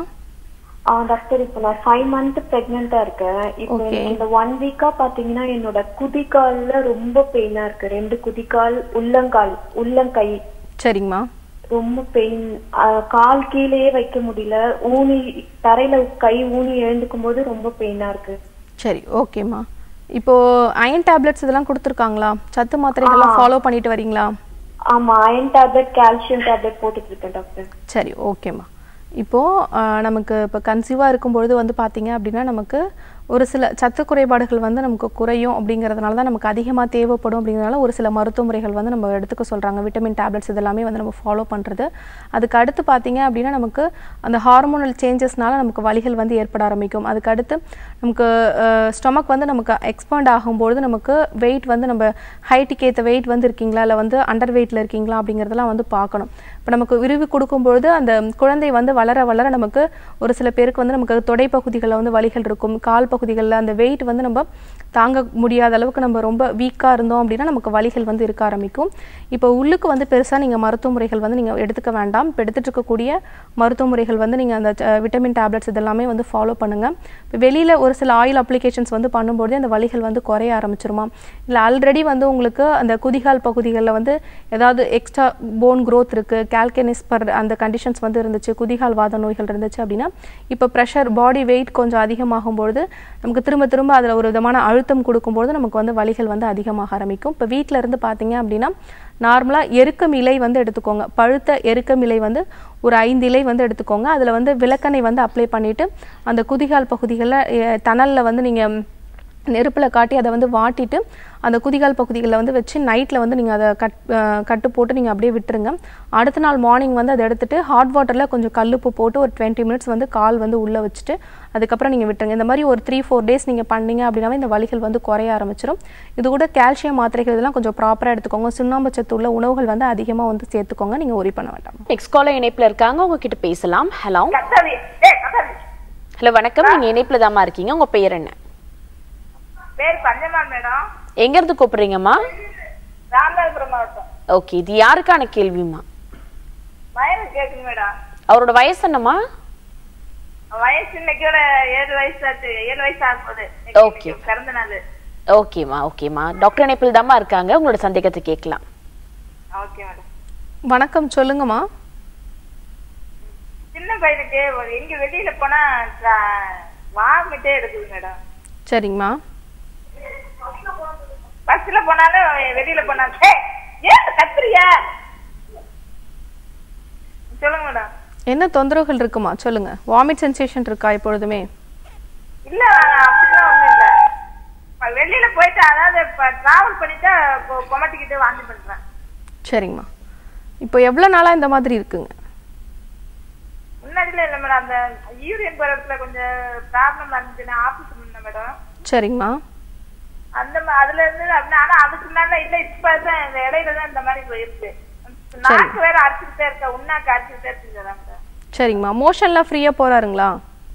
ஆ டாக்டர் இப்போ நான் ஃபைவ் மந்த் ப்ரெக்னெண்டா இருக்கேன் இப்போ Okay. எனக்கு இந்த ஒன் வீக்கா பாத்தீங்கன்னா என்னோட குதிகால்ல ரொம்ப பெயினா இருக்கு ரெண்டு குதிகால் உள்ளங்கால் உள்ளங்கை சரிங்கம்மா ரொம்ப பெயின் கால் கீழேயே வைக்க முடியல ஊனி தரையில கை ஊனி எழுந்துக்கும் போது ரொம்ப பெயினா இருக்கு சரி ஓகேம்மா இப்போ அயன் டேப்லெட்ஸ் இதெல்லாம் கொடுத்துருக்காங்களா சத்து மாத்திரைகள்லாம் ஃபாலோ பண்ணிட்டு வரீங்களா ஆமா அயன் டேப்லெட் கால்சியம் டேப்லெட் போட்டுட்டு இருக்கேன் டாக்டர் சரி ஓகேம்மா இப்போது நமக்கு இப்போ கன்சீவாக இருக்கும்பொழுது வந்து பார்த்தீங்க அப்படின்னா நமக்கு ஒரு சில சத்து குறைபாடுகள் வந்து நமக்கு குறையும் அப்படிங்கிறதுனால தான் நமக்கு அதிகமாக தேவைப்படும் அப்படிங்கிறதுனால ஒரு சில மருத்துவ முறைகள் வந்து நம்ம எடுத்துக்க சொல்கிறாங்க விட்டமின் டேப்லெட்ஸ் இதெல்லாமே வந்து நம்ம ஃபாலோ பண்ணுறது அதுக்கு அடுத்து பார்த்தீங்க அப்படின்னா நமக்கு அந்த ஹார்மோனல் சேஞ்சஸ்னால நமக்கு வலிகள் வந்து ஏற்பட ஆரம்பிக்கும் அதுக்கு அடுத்து நமக்கு ஸ்டொமக் வந்து நமக்கு எக்ஸ்பாண்ட் ஆகும்பொழுது நமக்கு வெயிட் வந்து நம்ம ஹைட்டுக்கு ஏற்ற வெயிட் வந்து இருக்கீங்களா இல்லை வந்து அண்டர் வெயிட்டில் இருக்கீங்களா அப்படிங்கிறதெல்லாம் வந்து பார்க்கணும் இப்போ நமக்கு விரிவு கொடுக்கும்பொழுது அந்த குழந்தை வந்து வளர வளர நமக்கு ஒரு சில பேருக்கு வந்து நமக்கு தொடை பகுதிகளில் வந்து வலிகள் இருக்கும் கால் பகுதிகளில் அந்த வெயிட் வந்து நம்ம தாங்க முடியாத அளவுக்கு நம்ம ரொம்ப வீக்காக இருந்தோம் அப்படின்னா நமக்கு வலிகள் வந்து இருக்க ஆரம்பிக்கும் இப்போ உள்ளுக்கு வந்து பெருசாக நீங்கள் மருத்துவ முறைகள் வந்து நீங்கள் எடுத்துக்க வேண்டாம் இப்போ எடுத்துட்டு இருக்கக்கூடிய மருத்துவ முறைகள் வந்து நீங்கள் அந்த அஹ், விட்டமின் டேப்லெட்ஸ் இதெல்லாமே வந்து ஃபாலோ பண்ணுங்கள் இப்போ வெளியில் ஒரு சில ஆயில் அப்ளிகேஷன்ஸ் வந்து பண்ணும்போது அந்த வலிகள் வந்து குறைய ஆரம்பிச்சிருமா இல்லை ஆல்ரெடி வந்து உங்களுக்கு அந்த குதிகால் பகுதிகளில் வந்து ஏதாவது எக்ஸ்ட்ரா போன் growth இருக்குது கால்கனிஸ் பர் அந்த கண்டிஷன்ஸ் வந்து இருந்துச்சு குதிகால் வாத நோய்கள் இருந்துச்சு அப்படின்னா இப்போ ப்ரெஷர் பாடி வெயிட் கொஞ்சம் அதிகமாகும் பொழுது நமக்கு திரும்ப திரும்ப அதில் ஒரு விதமான அழுத்தம் கொடுக்கும்போது நமக்கு வந்து வலிகள் வந்து அதிகமாக ஆரம்பிக்கும் இப்போ வீட்டில் இருந்து பார்த்தீங்க அப்படின்னா நார்மலாக எருக்கம் இலை வந்து எடுத்துக்கோங்க பழுத்த எருக்கம் இலை வந்து ஒரு ஐந்து இலை வந்து எடுத்துக்கோங்க அதில் வந்து விளக்கெண்ணெய் வந்து அப்ளை பண்ணிவிட்டு அந்த குதிகால் பகுதிகளில் தணலில் வந்து நீங்கள் நெருப்பில் காட்டி அதை வந்து வாட்டிட்டு அந்த குதிகால் பகுதிகளில் வந்து வச்சு நைட்டில் வந்து நீங்கள் அதை கட் அஹ் கட்டு போட்டு நீங்கள் அப்படியே விட்டுருங்க அடுத்த நாள் மார்னிங் வந்து அதை எடுத்துட்டு ஹாட் வாட்டரில் கொஞ்சம் கல்லுப்பு போட்டு ஒரு டுவெண்ட்டி மினிட்ஸ் வந்து கால் வந்து உள்ளே வச்சுட்டு அதுக்கப்புறம் நீங்கள் விட்டுருங்க இந்த மாதிரி ஒரு த்ரீ ஃபோர் டேஸ் நீங்கள் பண்ணீங்க அப்படின்னாவே இந்த வலிகள் வந்து குறைய ஆரம்பிச்சிடும் இது கூட கால்சியம் மாத்திரைகள் இதெல்லாம் கொஞ்சம் ப்ராப்பராக எடுத்துக்கோங்க சுண்ணாம்பு சத்து உள்ள உணவுகள் வந்து அதிகமாக வந்து சேர்த்துக்கோங்க நீங்கள் ஒரி பண்ண வேண்டாம் நெக்ஸ்ட் காலர் இணைப்புல இருக்காங்க உங்ககிட்ட பேசலாம் ஹலோ ஹலோ வணக்கம் நீங்க இணைப்புல தாம்மா இருக்கீங்க உங்க பெயர் என்ன பேர் பஞ்சமா மேடம் எங்க இருந்து கூப்பிடுறீங்கம்மா ராமநாதபுரம் மாவட்டம் ஓகே இது யாருக்கான கேள்விமா வயசு கேக்குது மேடம் அவரோட வயசு என்னம்மா வயசு இன்னைக்கோட ஏழு வயசு ஆச்சு ஏழு வயசு ஆகுது Okay. பிறந்த நாள் ஓகேம்மா ஓகேம்மா டாக்டர் இணைப்பில் தாம்மா இருக்காங்க உங்களோட சந்தேகத்தை கேட்கலாம் ஓகே மேடம் வணக்கம் சொல்லுங்கம்மா சின்ன பையனுக்கு ஒரு எங்க வெளியில போனா வாமிட்டே எடுக்குது மேடம் சரிங்கம்மா பஸ்ல போனாலும் வெளியில போனாலும் "ஏய், ஏன் கத்துறியா சொல்லுங்க மேடம் என்ன தொந்தரவுகள் இருக்குமா சொல்லுங்க வாமிட் சென்சேஷன் இருக்கா எப்பொழுதுமே இல்ல அப்படிலாம் ஒண்ணும் இல்ல இப்ப வெளியில போயிட்டு அதாவது இப்ப டிராவல் பண்ணிட்டு கொ- கொமட்டிக்கிட்டு வாந்தி பண்றேன் சரிங்கம்மா இப்போ எவ்வளோ நாளாக இந்த மாதிரி இருக்குங்க முன்னாடில இல்ல மேடம் அந்த யூரியன் போறதுல கொஞ்சம் ப்ராப்ளம் இருந்துச்சுன்னா ஆபீஸ் பண்ணேன் மேடம் சரிங்கம்மா அந்த ம- அதுல இருந்து அப்படின்னா ஆனா அதுக்கு முன்னாடி இல்ல இப்ப தான் இந்த இடையில தான் இந்த மாதிரி போயிருக்கு நாக்கு வேற அரைச்சுக்கிட்டே இருக்க உண்ணாக்கு அரைச்சுக்கிட்டே இருக்குது மேடம் சரிங்கம்மா மோஷன்லாம் ஃப்ரீயாக போகிறாருங்களா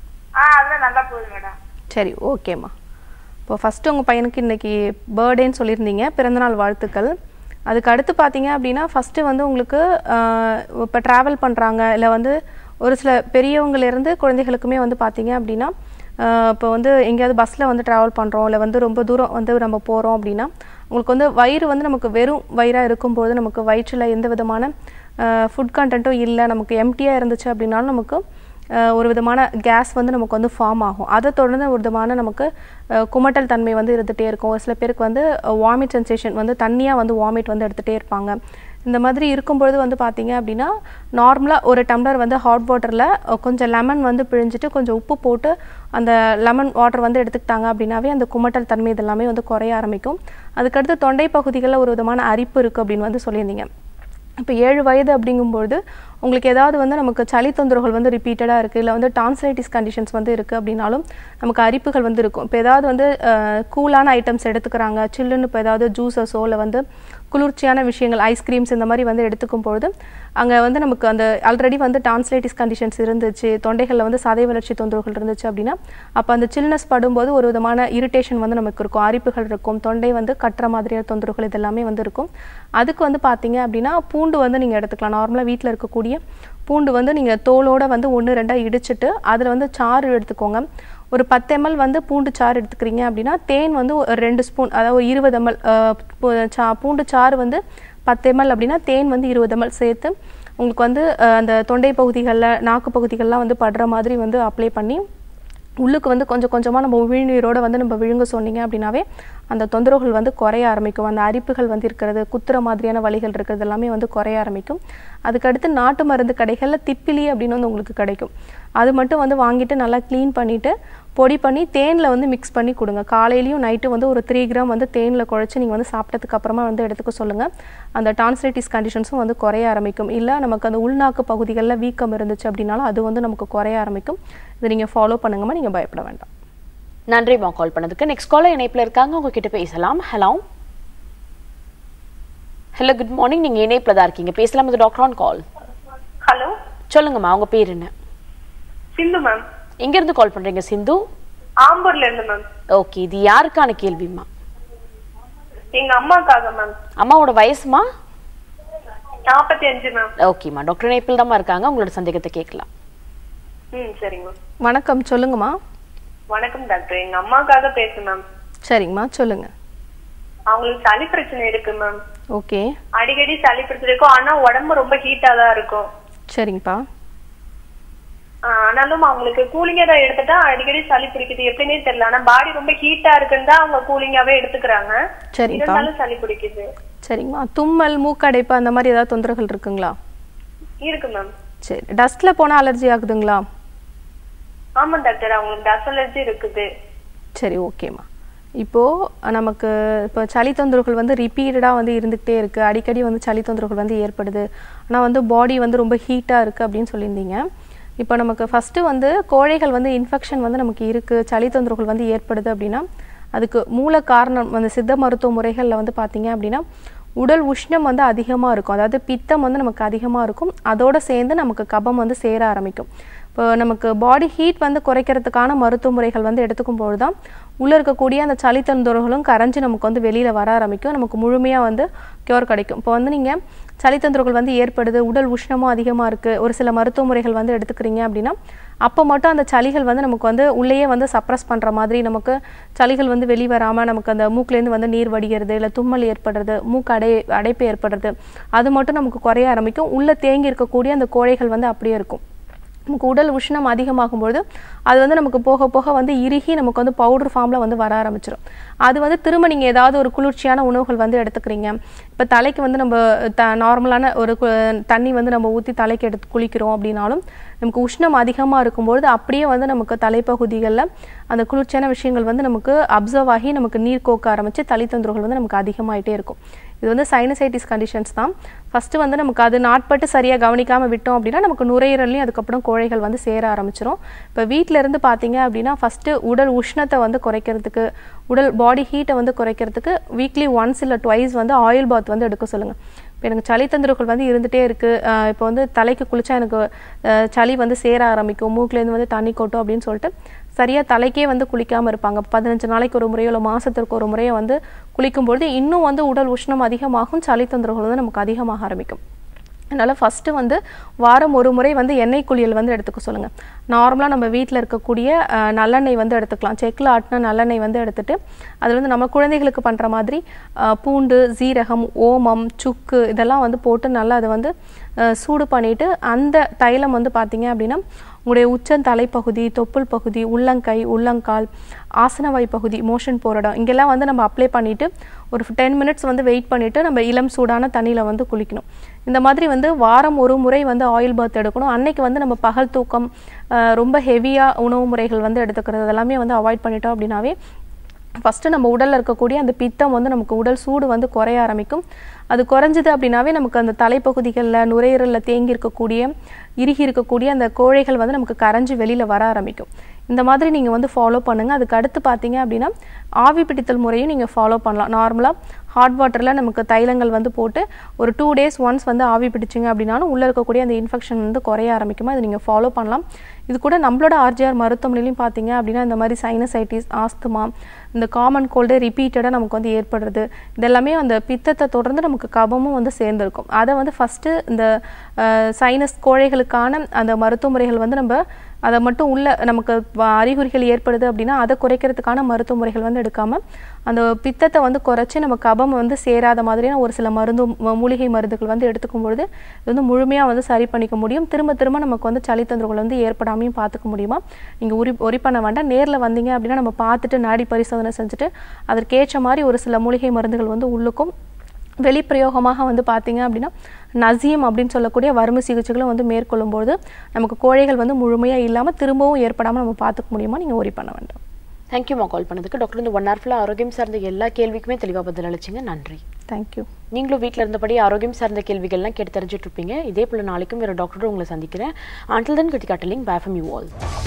ஆ அதெல்லாம் நல்லா போகுது மேடம் சரி ஓகேம்மா இப்போ ஃபஸ்ட்டு உங்கள் பையனுக்கு இன்றைக்கி பர்த்டேன்னு சொல்லியிருந்தீங்க பிறந்தநாள் வாழ்த்துக்கள் அதுக்கு அடுத்து பார்த்தீங்க அப்படின்னா ஃபஸ்ட்டு வந்து உங்களுக்கு இப்போ ட்ராவல் பண்ணுறாங்க இல்லை வந்து ஒரு சில பெரியவங்கலேருந்து குழந்தைகளுக்குமே வந்து பார்த்தீங்க அப்படின்னா இப்போ வந்து எங்கேயாவது பஸ்ஸில் வந்து ட்ராவல் பண்ணுறோம் இல்லை வந்து ரொம்ப தூரம் வந்து நம்ம போகிறோம் அப்படின்னா உங்களுக்கு வந்து வயிறு வந்து நமக்கு வெறும் வயிறாக இருக்கும்போது நமக்கு வயிற்றில் எந்த விதமான ஃபுட் கண்டென்ட்டும் இல்லை நமக்கு எம்டியாக இருந்துச்சு அப்படின்னாலும் நமக்கு அஹ் ஒரு விதமான கேஸ் வந்து நமக்கு வந்து ஃபார்ம் ஆகும் அதை தொடர்ந்து ஒரு விதமான நமக்கு அஹ் குமட்டல் தன்மை வந்து இருந்துகிட்டே இருக்கும் ஒரு சில பேருக்கு வந்து வாமிட் சென்சேஷன் வந்து தண்ணியாக வந்து வாமிட் வந்து எடுத்துகிட்டே இருப்பாங்க இந்த மாதிரி இருக்கும்பொழுது வந்து பார்த்தீங்க அப்படின்னா நார்மலாக ஒரு டம்ளர் வந்து ஹாட் வாட்டரில் கொஞ்சம் லெமன் வந்து பிழிஞ்சிட்டு கொஞ்சம் உப்பு போட்டு அந்த லெமன் வாட்டர் வந்து எடுத்துக்கிட்டாங்க அப்படின்னாவே அந்த குமட்டல் தன்மை இதெல்லாமே வந்து குறைய ஆரம்பிக்கும் அதுக்கடுத்து தொண்டை பகுதிகளில் ஒரு விதமான அரிப்பு இருக்குது அப்படின்னு வந்து சொல்லியிருந்தீங்க இப்போ ஏழு வயது அப்படிங்கும்பொழுது உங்களுக்கு ஏதாவது வந்து நமக்கு சளி தொந்தரவுகள் வந்து ரிப்பீட்டடாக இருக்குது இல்லை வந்து டான்சிலைட்டிஸ் கண்டிஷன்ஸ் வந்து இருக்குது அப்படின்னாலும் நமக்கு அரிப்புகள் வந்து இருக்கும் இப்போ ஏதாவது வந்து கூலான ஐட்டம்ஸ் எடுத்துக்கிறாங்க சில்லுன்னு இப்போ ஏதாவது ஜூஸஸோ இல்லை வந்து குளிர்ச்சியான விஷயங்கள் ஐஸ்கிரீம்ஸ் இந்த மாதிரி வந்து எடுத்துக்கும் பொழுது அங்கே வந்து நமக்கு அந்த ஆல்ரெடி வந்து டான்சிலைட்டிஸ் கண்டிஷன்ஸ் இருந்துச்சு தொண்டைகளில் வந்து சதை வளர்ச்சி தொந்தரவுகள் இருந்துச்சு அப்படின்னா அப்போ அந்த சில்னஸ் படும்போது ஒரு விதமான இரிட்டேஷன் வந்து நமக்கு இருக்கும் அரிப்புகள் இருக்கும் தொண்டை வந்து கட்டுற மாதிரியான தொந்தரவுகள் இதெல்லாமே வந்து இருக்கும் அதுக்கு வந்து பார்த்தீங்க அப்படின்னா பூண்டு வந்து நீங்கள் எடுத்துக்கலாம் நார்மலாக வீட்டில் இருக்கக்கூடிய பூண்டு வந்து நீங்கள் தோலோட வந்து ஒன்று ரெண்டாக இடிச்சிட்டு அதில் வந்து சாறு எடுத்துக்கோங்க ஒரு பத்து எம்எல் வந்து பூண்டு சாறு எடுத்துக்கிறீங்க அப்படின்னா தேன் வந்து ஒரு ரெண்டு ஸ்பூன் அதாவது ஒரு இருபது எம்எல் சா பூண்டு சாறு வந்து பத்து எம்எல் அப்படின்னா தேன் வந்து இருபது எம்எல் சேர்த்து உங்களுக்கு வந்து அஹ், அந்த தொண்டை பகுதிகளில் நாக்கு பகுதிகள்லாம் வந்து படுற மாதிரி வந்து அப்ளை பண்ணி உள்ளுக்கு வந்து கொஞ்சம் கொஞ்சமாக நம்ம உமிழ்நீரோட வந்து நம்ம விழுங்க சொன்னீங்க அப்படின்னாவே அந்த தொந்தரவுகள் வந்து குறைய ஆரம்பிக்கும் அந்த அரிப்புகள் வந்து இருக்கிறது குத்துற மாதிரியான வலிகள் இருக்கிறது எல்லாமே வந்து குறைய ஆரம்பிக்கும் அதுக்கடுத்து நாட்டு மருந்து கடைகளில் திப்பிலி அப்படின்னு வந்து உங்களுக்கு கிடைக்கும் அது மட்டும் வந்து வாங்கிட்டு நல்லா க்ளீன் பண்ணிவிட்டு பொடி பண்ணி தேனில் வந்து மிக்ஸ் பண்ணி கொடுங்க காலையிலையும் நைட்டு வந்து ஒரு த்ரீ கிராம் வந்து தேனில் குழச்சி நீங்கள் வந்து சாப்பிட்டதுக்கு அப்புறமா வந்து எடுத்துக்க சொல்லுங்கள் அந்த டான்சிலைட்டிஸ் கண்டிஷன்ஸும் வந்து குறைய ஆரம்பிக்கும் இல்லை நமக்கு அந்த உள்நாக்கு பகுதிகளில் வீக்கம் இருந்துச்சு அப்படின்னாலும் அது வந்து நமக்கு குறைய ஆரம்பிக்கும் இதை நீங்கள் ஃபாலோ பண்ணுங்கம்மா நீங்கள் பயப்பட வேண்டாம் நன்றிமா கால் பண்ணதுக்கு நெக்ஸ்ட் காலர் இணைப்புல இருக்காங்க உங்ககிட்ட பேசலாம் ஹலோ ஹலோ குட் மார்னிங் நீங்க இணைப்புல தான் இருக்கீங்க பேசலாம் இது டாக்டர் ஆன் கால் ஹலோ சொல்லுங்கம்மா உங்க பேர் என்ன சிந்து மேம் எங்க இருந்து கால் பண்றீங்க சிந்து ஆம்பூர்ல இருந்து மேம் ஓகே இது யாருக்கான கேள்விமா எங்க அம்மாக்காக மேம் அம்மாவோட வயசுமா நாற்பத்தி அஞ்சு மேம் ஓகேம்மா டாக்டர் இணைப்பில் தான் இருக்காங்க உங்களோட சந்தேகத்தை கேட்கலாம் ம் சரிங்க மேம் வணக்கம் சொல்லுங்கம்மா வணக்கம் டாக்டர் எங்க அம்மாக்காக பேசு மேம் சரிங்கம்மா சொல்லுங்க அவங்களுக்கு சளி பிரச்சனை இருக்கு மேம் ஓகே அடிக்கடி சளி பிரச்சனை இருக்கும் ஆனா உடம்பு ரொம்ப ஹீட்டா தான் இருக்கும் சரிங்கப்பா ஆஹ் ஆனாலும் அவங்களுக்கு கூலிங்கா தான் எடுத்துட்டா அடிக்கடி சளி பிடிக்குது எப்படின்னே தெரியல ஆனா பாடி ரொம்ப ஹீட்டா இருக்குன்னு தான் அவங்க கூலிங்காவே எடுத்துக்கிறாங்க சரிப்பா இருந்தாலும் சளி பிடிக்குது சரிங்கம்மா தும்மல் மூக்கடைப்பு அந்த மாதிரி ஏதாவது தொந்தரவுகள் இருக்குங்களா இருக்கு மேம் சரி டஸ்ட்டில் போனால் அலர்ஜி ஆகுதுங்களா ஆமா டாக்டர் அவங்களுக்கு டஸ்ட் அலர்ஜி இருக்குது சரி ஓகேம்மா இப்போது நமக்கு இப்போ சளி தொந்தரவுகள் வந்து ரிப்பீட்டடாக வந்து இருந்துகிட்டே இருக்குது அடிக்கடி வந்து சளி தொந்தரவுகள் வந்து ஏற்படுது ஆனால் வந்து பாடி வந்து ரொம்ப ஹீட்டாக இருக்குது அப்படின்னு சொல்லியிருந்தீங்க இப்போ நமக்கு ஃபஸ்ட்டு வந்து கோழைகள் வந்து இன்ஃபெக்ஷன் வந்து நமக்கு இருக்குது சளி தொந்தரவுகள் வந்து ஏற்படுது அப்படின்னா அதுக்கு மூல காரணம் வந்து சித்த மருத்துவ முறைகளில் வந்து பார்த்தீங்க அப்படின்னா உடல் உஷ்ணம் வந்து அதிகமாக இருக்கும் அதாவது பித்தம் வந்து நமக்கு அதிகமாக இருக்கும் அதோடு சேர்ந்து நமக்கு கபம் வந்து சேர ஆரம்பிக்கும் இப்போ நமக்கு பாடி ஹீட் வந்து குறைக்கிறதுக்கான மருத்துவ முறைகள் வந்து எடுத்துக்கும் பொழுது தான் உள்ளே இருக்கக்கூடிய அந்த சளி தொந்தரவுகளும் கரைஞ்சு நமக்கு வந்து வெளியில் வர ஆரம்பிக்கும் நமக்கு முழுமையாக வந்து க்யூர் கிடைக்கும் இப்போ வந்து நீங்கள் சளி தொந்தரவுகள் வந்து ஏற்படுது உடல் உஷ்ணமும் அதிகமாக இருக்குது ஒரு சில மருத்துவ முறைகள் வந்து எடுத்துக்கிறீங்க அப்படின்னா அப்போ மட்டும் அந்த சளிகள் வந்து நமக்கு வந்து உள்ளேயே வந்து சப்ரஸ் பண்ணுற மாதிரி நமக்கு சளிகள் வந்து வெளிவராமல் நமக்கு அந்த மூக்குலேருந்து வந்து நீர் வடிகிறது இல்லை தும்மல் ஏற்படுறது மூக்கு அடை அடைப்பு ஏற்படுறது அது மட்டும் நமக்கு குறைய ஆரம்பிக்கும் உள்ளே தேங்கி இருக்கக்கூடிய அந்த கோழைகள் வந்து அப்படியே இருக்கும் நமக்கு உடல் உஷ்ணம் அதிகமாகும்பொழுது அது வந்து நமக்கு போக போக வந்து இறுகி நமக்கு வந்து பவுடர் ஃபார்மில் வந்து வர ஆரம்பிச்சிடும் அது வந்து திரும்ப நீங்கள் ஏதாவது ஒரு குளிர்ச்சியான உணவுகள் வந்து எடுத்துக்கிறீங்க இப்போ தலைக்கு வந்து நம்ம த நார்மலான ஒரு கு- தண்ணி வந்து நம்ம ஊற்றி தலைக்கு எடுத்து குளிக்கிறோம் அப்படின்னாலும் நமக்கு உஷ்ணம் அதிகமாக இருக்கும்பொழுது அப்படியே வந்து நமக்கு தலைப்பகுதிகளில் அந்த குளிர்ச்சியான விஷயங்கள் வந்து நமக்கு அப்சர்வ் ஆகி நமக்கு நீர் கோக்க ஆரம்பித்து தலை தொந்தரவுகள் வந்து நமக்கு அதிகமாயிட்டே இருக்கும் இது வந்து சைனசைட்டிஸ் கண்டிஷன்ஸ் தான் ஃபஸ்ட்டு வந்து நமக்கு அது நாட்பட்டு சரியாக கவனிக்காமல் விட்டோம் அப்படின்னா நமக்கு நுரையீரல்லையும் அதுக்கப்புறம் கோழைகள் வந்து சேர ஆரம்பிச்சிரும் இப்போ வீட்டில இருந்து பார்த்தீங்க அப்படின்னா ஃபஸ்ட்டு உடல் உஷ்ணத்தை வந்து குறைக்கிறதுக்கு உடல் பாடி ஹீட்டை வந்து குறைக்கிறதுக்கு வீக்லி ஒன்ஸ் இல்லை ட்வைஸ் வந்து ஆயில் பாத் வந்து எடுக்க சொல்லுங்கள் இப்போ எனக்கு சளி தொந்தரவுகள் வந்து இருந்துகிட்டே இருக்குது இப்போ வந்து தலைக்கு குளிச்சா எனக்கு அஹ், சளி வந்து சேர ஆரம்பிக்கும் மூக்குலேருந்து வந்து தண்ணி கொட்டும் அப்படின்னு சொல்லிட்டு சரியாக தலைக்கே வந்து குளிக்காமல் இருப்பாங்க பதினஞ்சு நாளைக்கு ஒரு முறையோ இல்லை மாதத்திற்கு ஒரு முறையோ வந்து குளிக்கும்பொழுது இன்னும் வந்து உடல் உஷ்ணம் அதிகமாகும் சளி தொந்தரவுகள் வந்து நமக்கு அதிகமாக ஆரம்பிக்கும் அதனால் ஃபஸ்ட்டு வந்து வாரம் ஒரு முறை வந்து எண்ணெய் குளியல் வந்து எடுத்துக்க சொல்லுங்கள் நார்மலாக நம்ம வீட்டில் இருக்கக்கூடிய அஹ், நல்லெண்ணெய் வந்து எடுத்துக்கலாம் செக்கில் ஆட்டின நல்லெண்ணெய் வந்து எடுத்துட்டு அதில் வந்து நம்ம குழந்தைகளுக்கு பண்ணுற மாதிரி அஹ், பூண்டு சீரகம் ஓமம் சுக்கு இதெல்லாம் வந்து போட்டு நல்லா அதை வந்து அஹ், சூடு பண்ணிவிட்டு அந்த தைலம் வந்து பார்த்தீங்க அப்படின்னா உங்களுடைய உச்சன் தலைப்பகுதி தொப்புள் பகுதி உள்ளங்கை உள்ளங்கால் ஆசனவாய் பகுதி மோஷன் போகிற இடம் இங்கெல்லாம் வந்து நம்ம அப்ளை பண்ணிவிட்டு ஒரு டென் மினிட்ஸ் வந்து வெயிட் பண்ணிவிட்டு நம்ம இளம் சூடான தண்ணியில் வந்து குளிக்கணும் இந்த மாதிரி வந்து வாரம் ஒரு முறை வந்து ஆயில் பாத் எடுக்கணும் அன்னைக்கு வந்து நம்ம பகல் தூக்கம் அஹ், ரொம்ப ஹெவியாக உணவு முறைகள் வந்து எடுத்துக்கிறது எல்லாமே வந்து அவாய்ட் பண்ணிட்டோம் அப்படின்னாவே ஃபஸ்ட்டு நம்ம உடலில் இருக்கக்கூடிய அந்த பித்தம் வந்து நமக்கு உடல் சூடு வந்து குறைய ஆரம்பிக்கும் அது குறைஞ்சது அப்படின்னாவே நமக்கு அந்த தலைப்பகுதிகளில் நுரையீரலில் தேங்கி இருக்கக்கூடிய இறுகி இருக்கக்கூடிய அந்த கோழைகள் வந்து நமக்கு கரைஞ்சு வெளியில் வர ஆரம்பிக்கும் இந்த மாதிரி நீங்கள் வந்து ஃபாலோ பண்ணுங்கள் அதுக்கு அடுத்து பார்த்தீங்க அப்படின்னா ஆவி பிடித்தல் முறையும் நீங்கள் ஃபாலோ பண்ணலாம் நார்மலாக ஹாட் வாட்டரில் நமக்கு தைலங்கள் வந்து போட்டு ஒரு டூ டேஸ் ஒன்ஸ் வந்து ஆவி பிடிச்சிங்க அப்படின்னாலும் உள்ளே இருக்கக்கூடிய அந்த இன்ஃபெக்ஷன் வந்து குறைய ஆரம்பிக்குமா இதை நீங்கள் ஃபாலோ பண்ணலாம் இது கூட நம்மளோட ஆர்ஜிஆர் மருத்துவமனையிலையும் பார்த்தீங்க அப்படின்னா இந்த மாதிரி சைனசைட்டிஸ் ஆஸ்துமா இந்த காமன் கோல்டு ரிப்பீட்டடாக நமக்கு வந்து ஏற்படுறது இதெல்லாமே அந்த பித்தத்தை தொடர்ந்து நமக்கு கபமும் வந்து சேர்ந்துருக்கும் அதை வந்து ஃபஸ்ட்டு இந்த சைனஸ் கோழைகளுக்கான அந்த மருத்துவ முறைகள் வந்து நம்ம அதை மட்டும் உள்ள நமக்கு வ- அறிகுறிகள் ஏற்படுது அப்படின்னா அதை குறைக்கிறதுக்கான மருத்துவ முறைகள் வந்து எடுக்காமல் அந்த பித்தத்தை வந்து குறைச்சி நம்ம கபம் வந்து சேராத மாதிரியான ஒரு சில மருந்து ம- மூலிகை மருந்துகள் வந்து எடுத்துக்கும் பொழுது இது வந்து முழுமையாக வந்து சரி பண்ணிக்க முடியும் திரும்ப திரும்ப நமக்கு வந்து சளி தொந்தரவுகள் வந்து ஏற்படாமையும் பார்த்துக்க முடியுமா நீங்கள் உரி ஒரி பண்ண வேண்டாம் நேரில் வந்தீங்க அப்படின்னா நம்ம பார்த்துட்டு நாடி பரிசோதனை செஞ்சுட்டு அதற்கேற்ற மாதிரி ஒரு சில மூலிகை மருந்துகள் வந்து உள்ளுக்கும் வெளிப்பிரயோகமாக வந்து பார்த்தீங்க அப்படின்னா நசியம் அப்படின்னு சொல்லக்கூடிய வறுமை சிகிச்சைகளும் வந்து மேற்கொள்ளும்போது நமக்கு கோழைகள் வந்து முழுமையாக இல்லாமல் திரும்பவும் ஏற்படாமல் நம்ம பார்த்துக்க முடியுமா நீங்கள் ஒரி பண்ண வேண்டாம் தேங்க்யூமா கால் பண்ணதுக்கு டாக்டர் இந்த ஒன் ஹவர் ஃபுல்லாக ஆரோக்கியம் சார்ந்த எல்லா கேள்விக்குமே தெளிவாக பதில் அளிச்சிங்க நன்றி தேங்க்யூ நீங்களும் வீட்டில் இருந்தபடி ஆரோக்கியம் சார்ந்த கேள்விகள்லாம் கேட்டு தெரிஞ்சுட்டு இருப்பீங்க இதே போல் நாளைக்கும் வேறு டாக்டரோட உங்களை சந்திக்கிறேன் ஆண்டில் தன் கிருத்திகாட்டலிங் பேஃபம் யூ ஆல்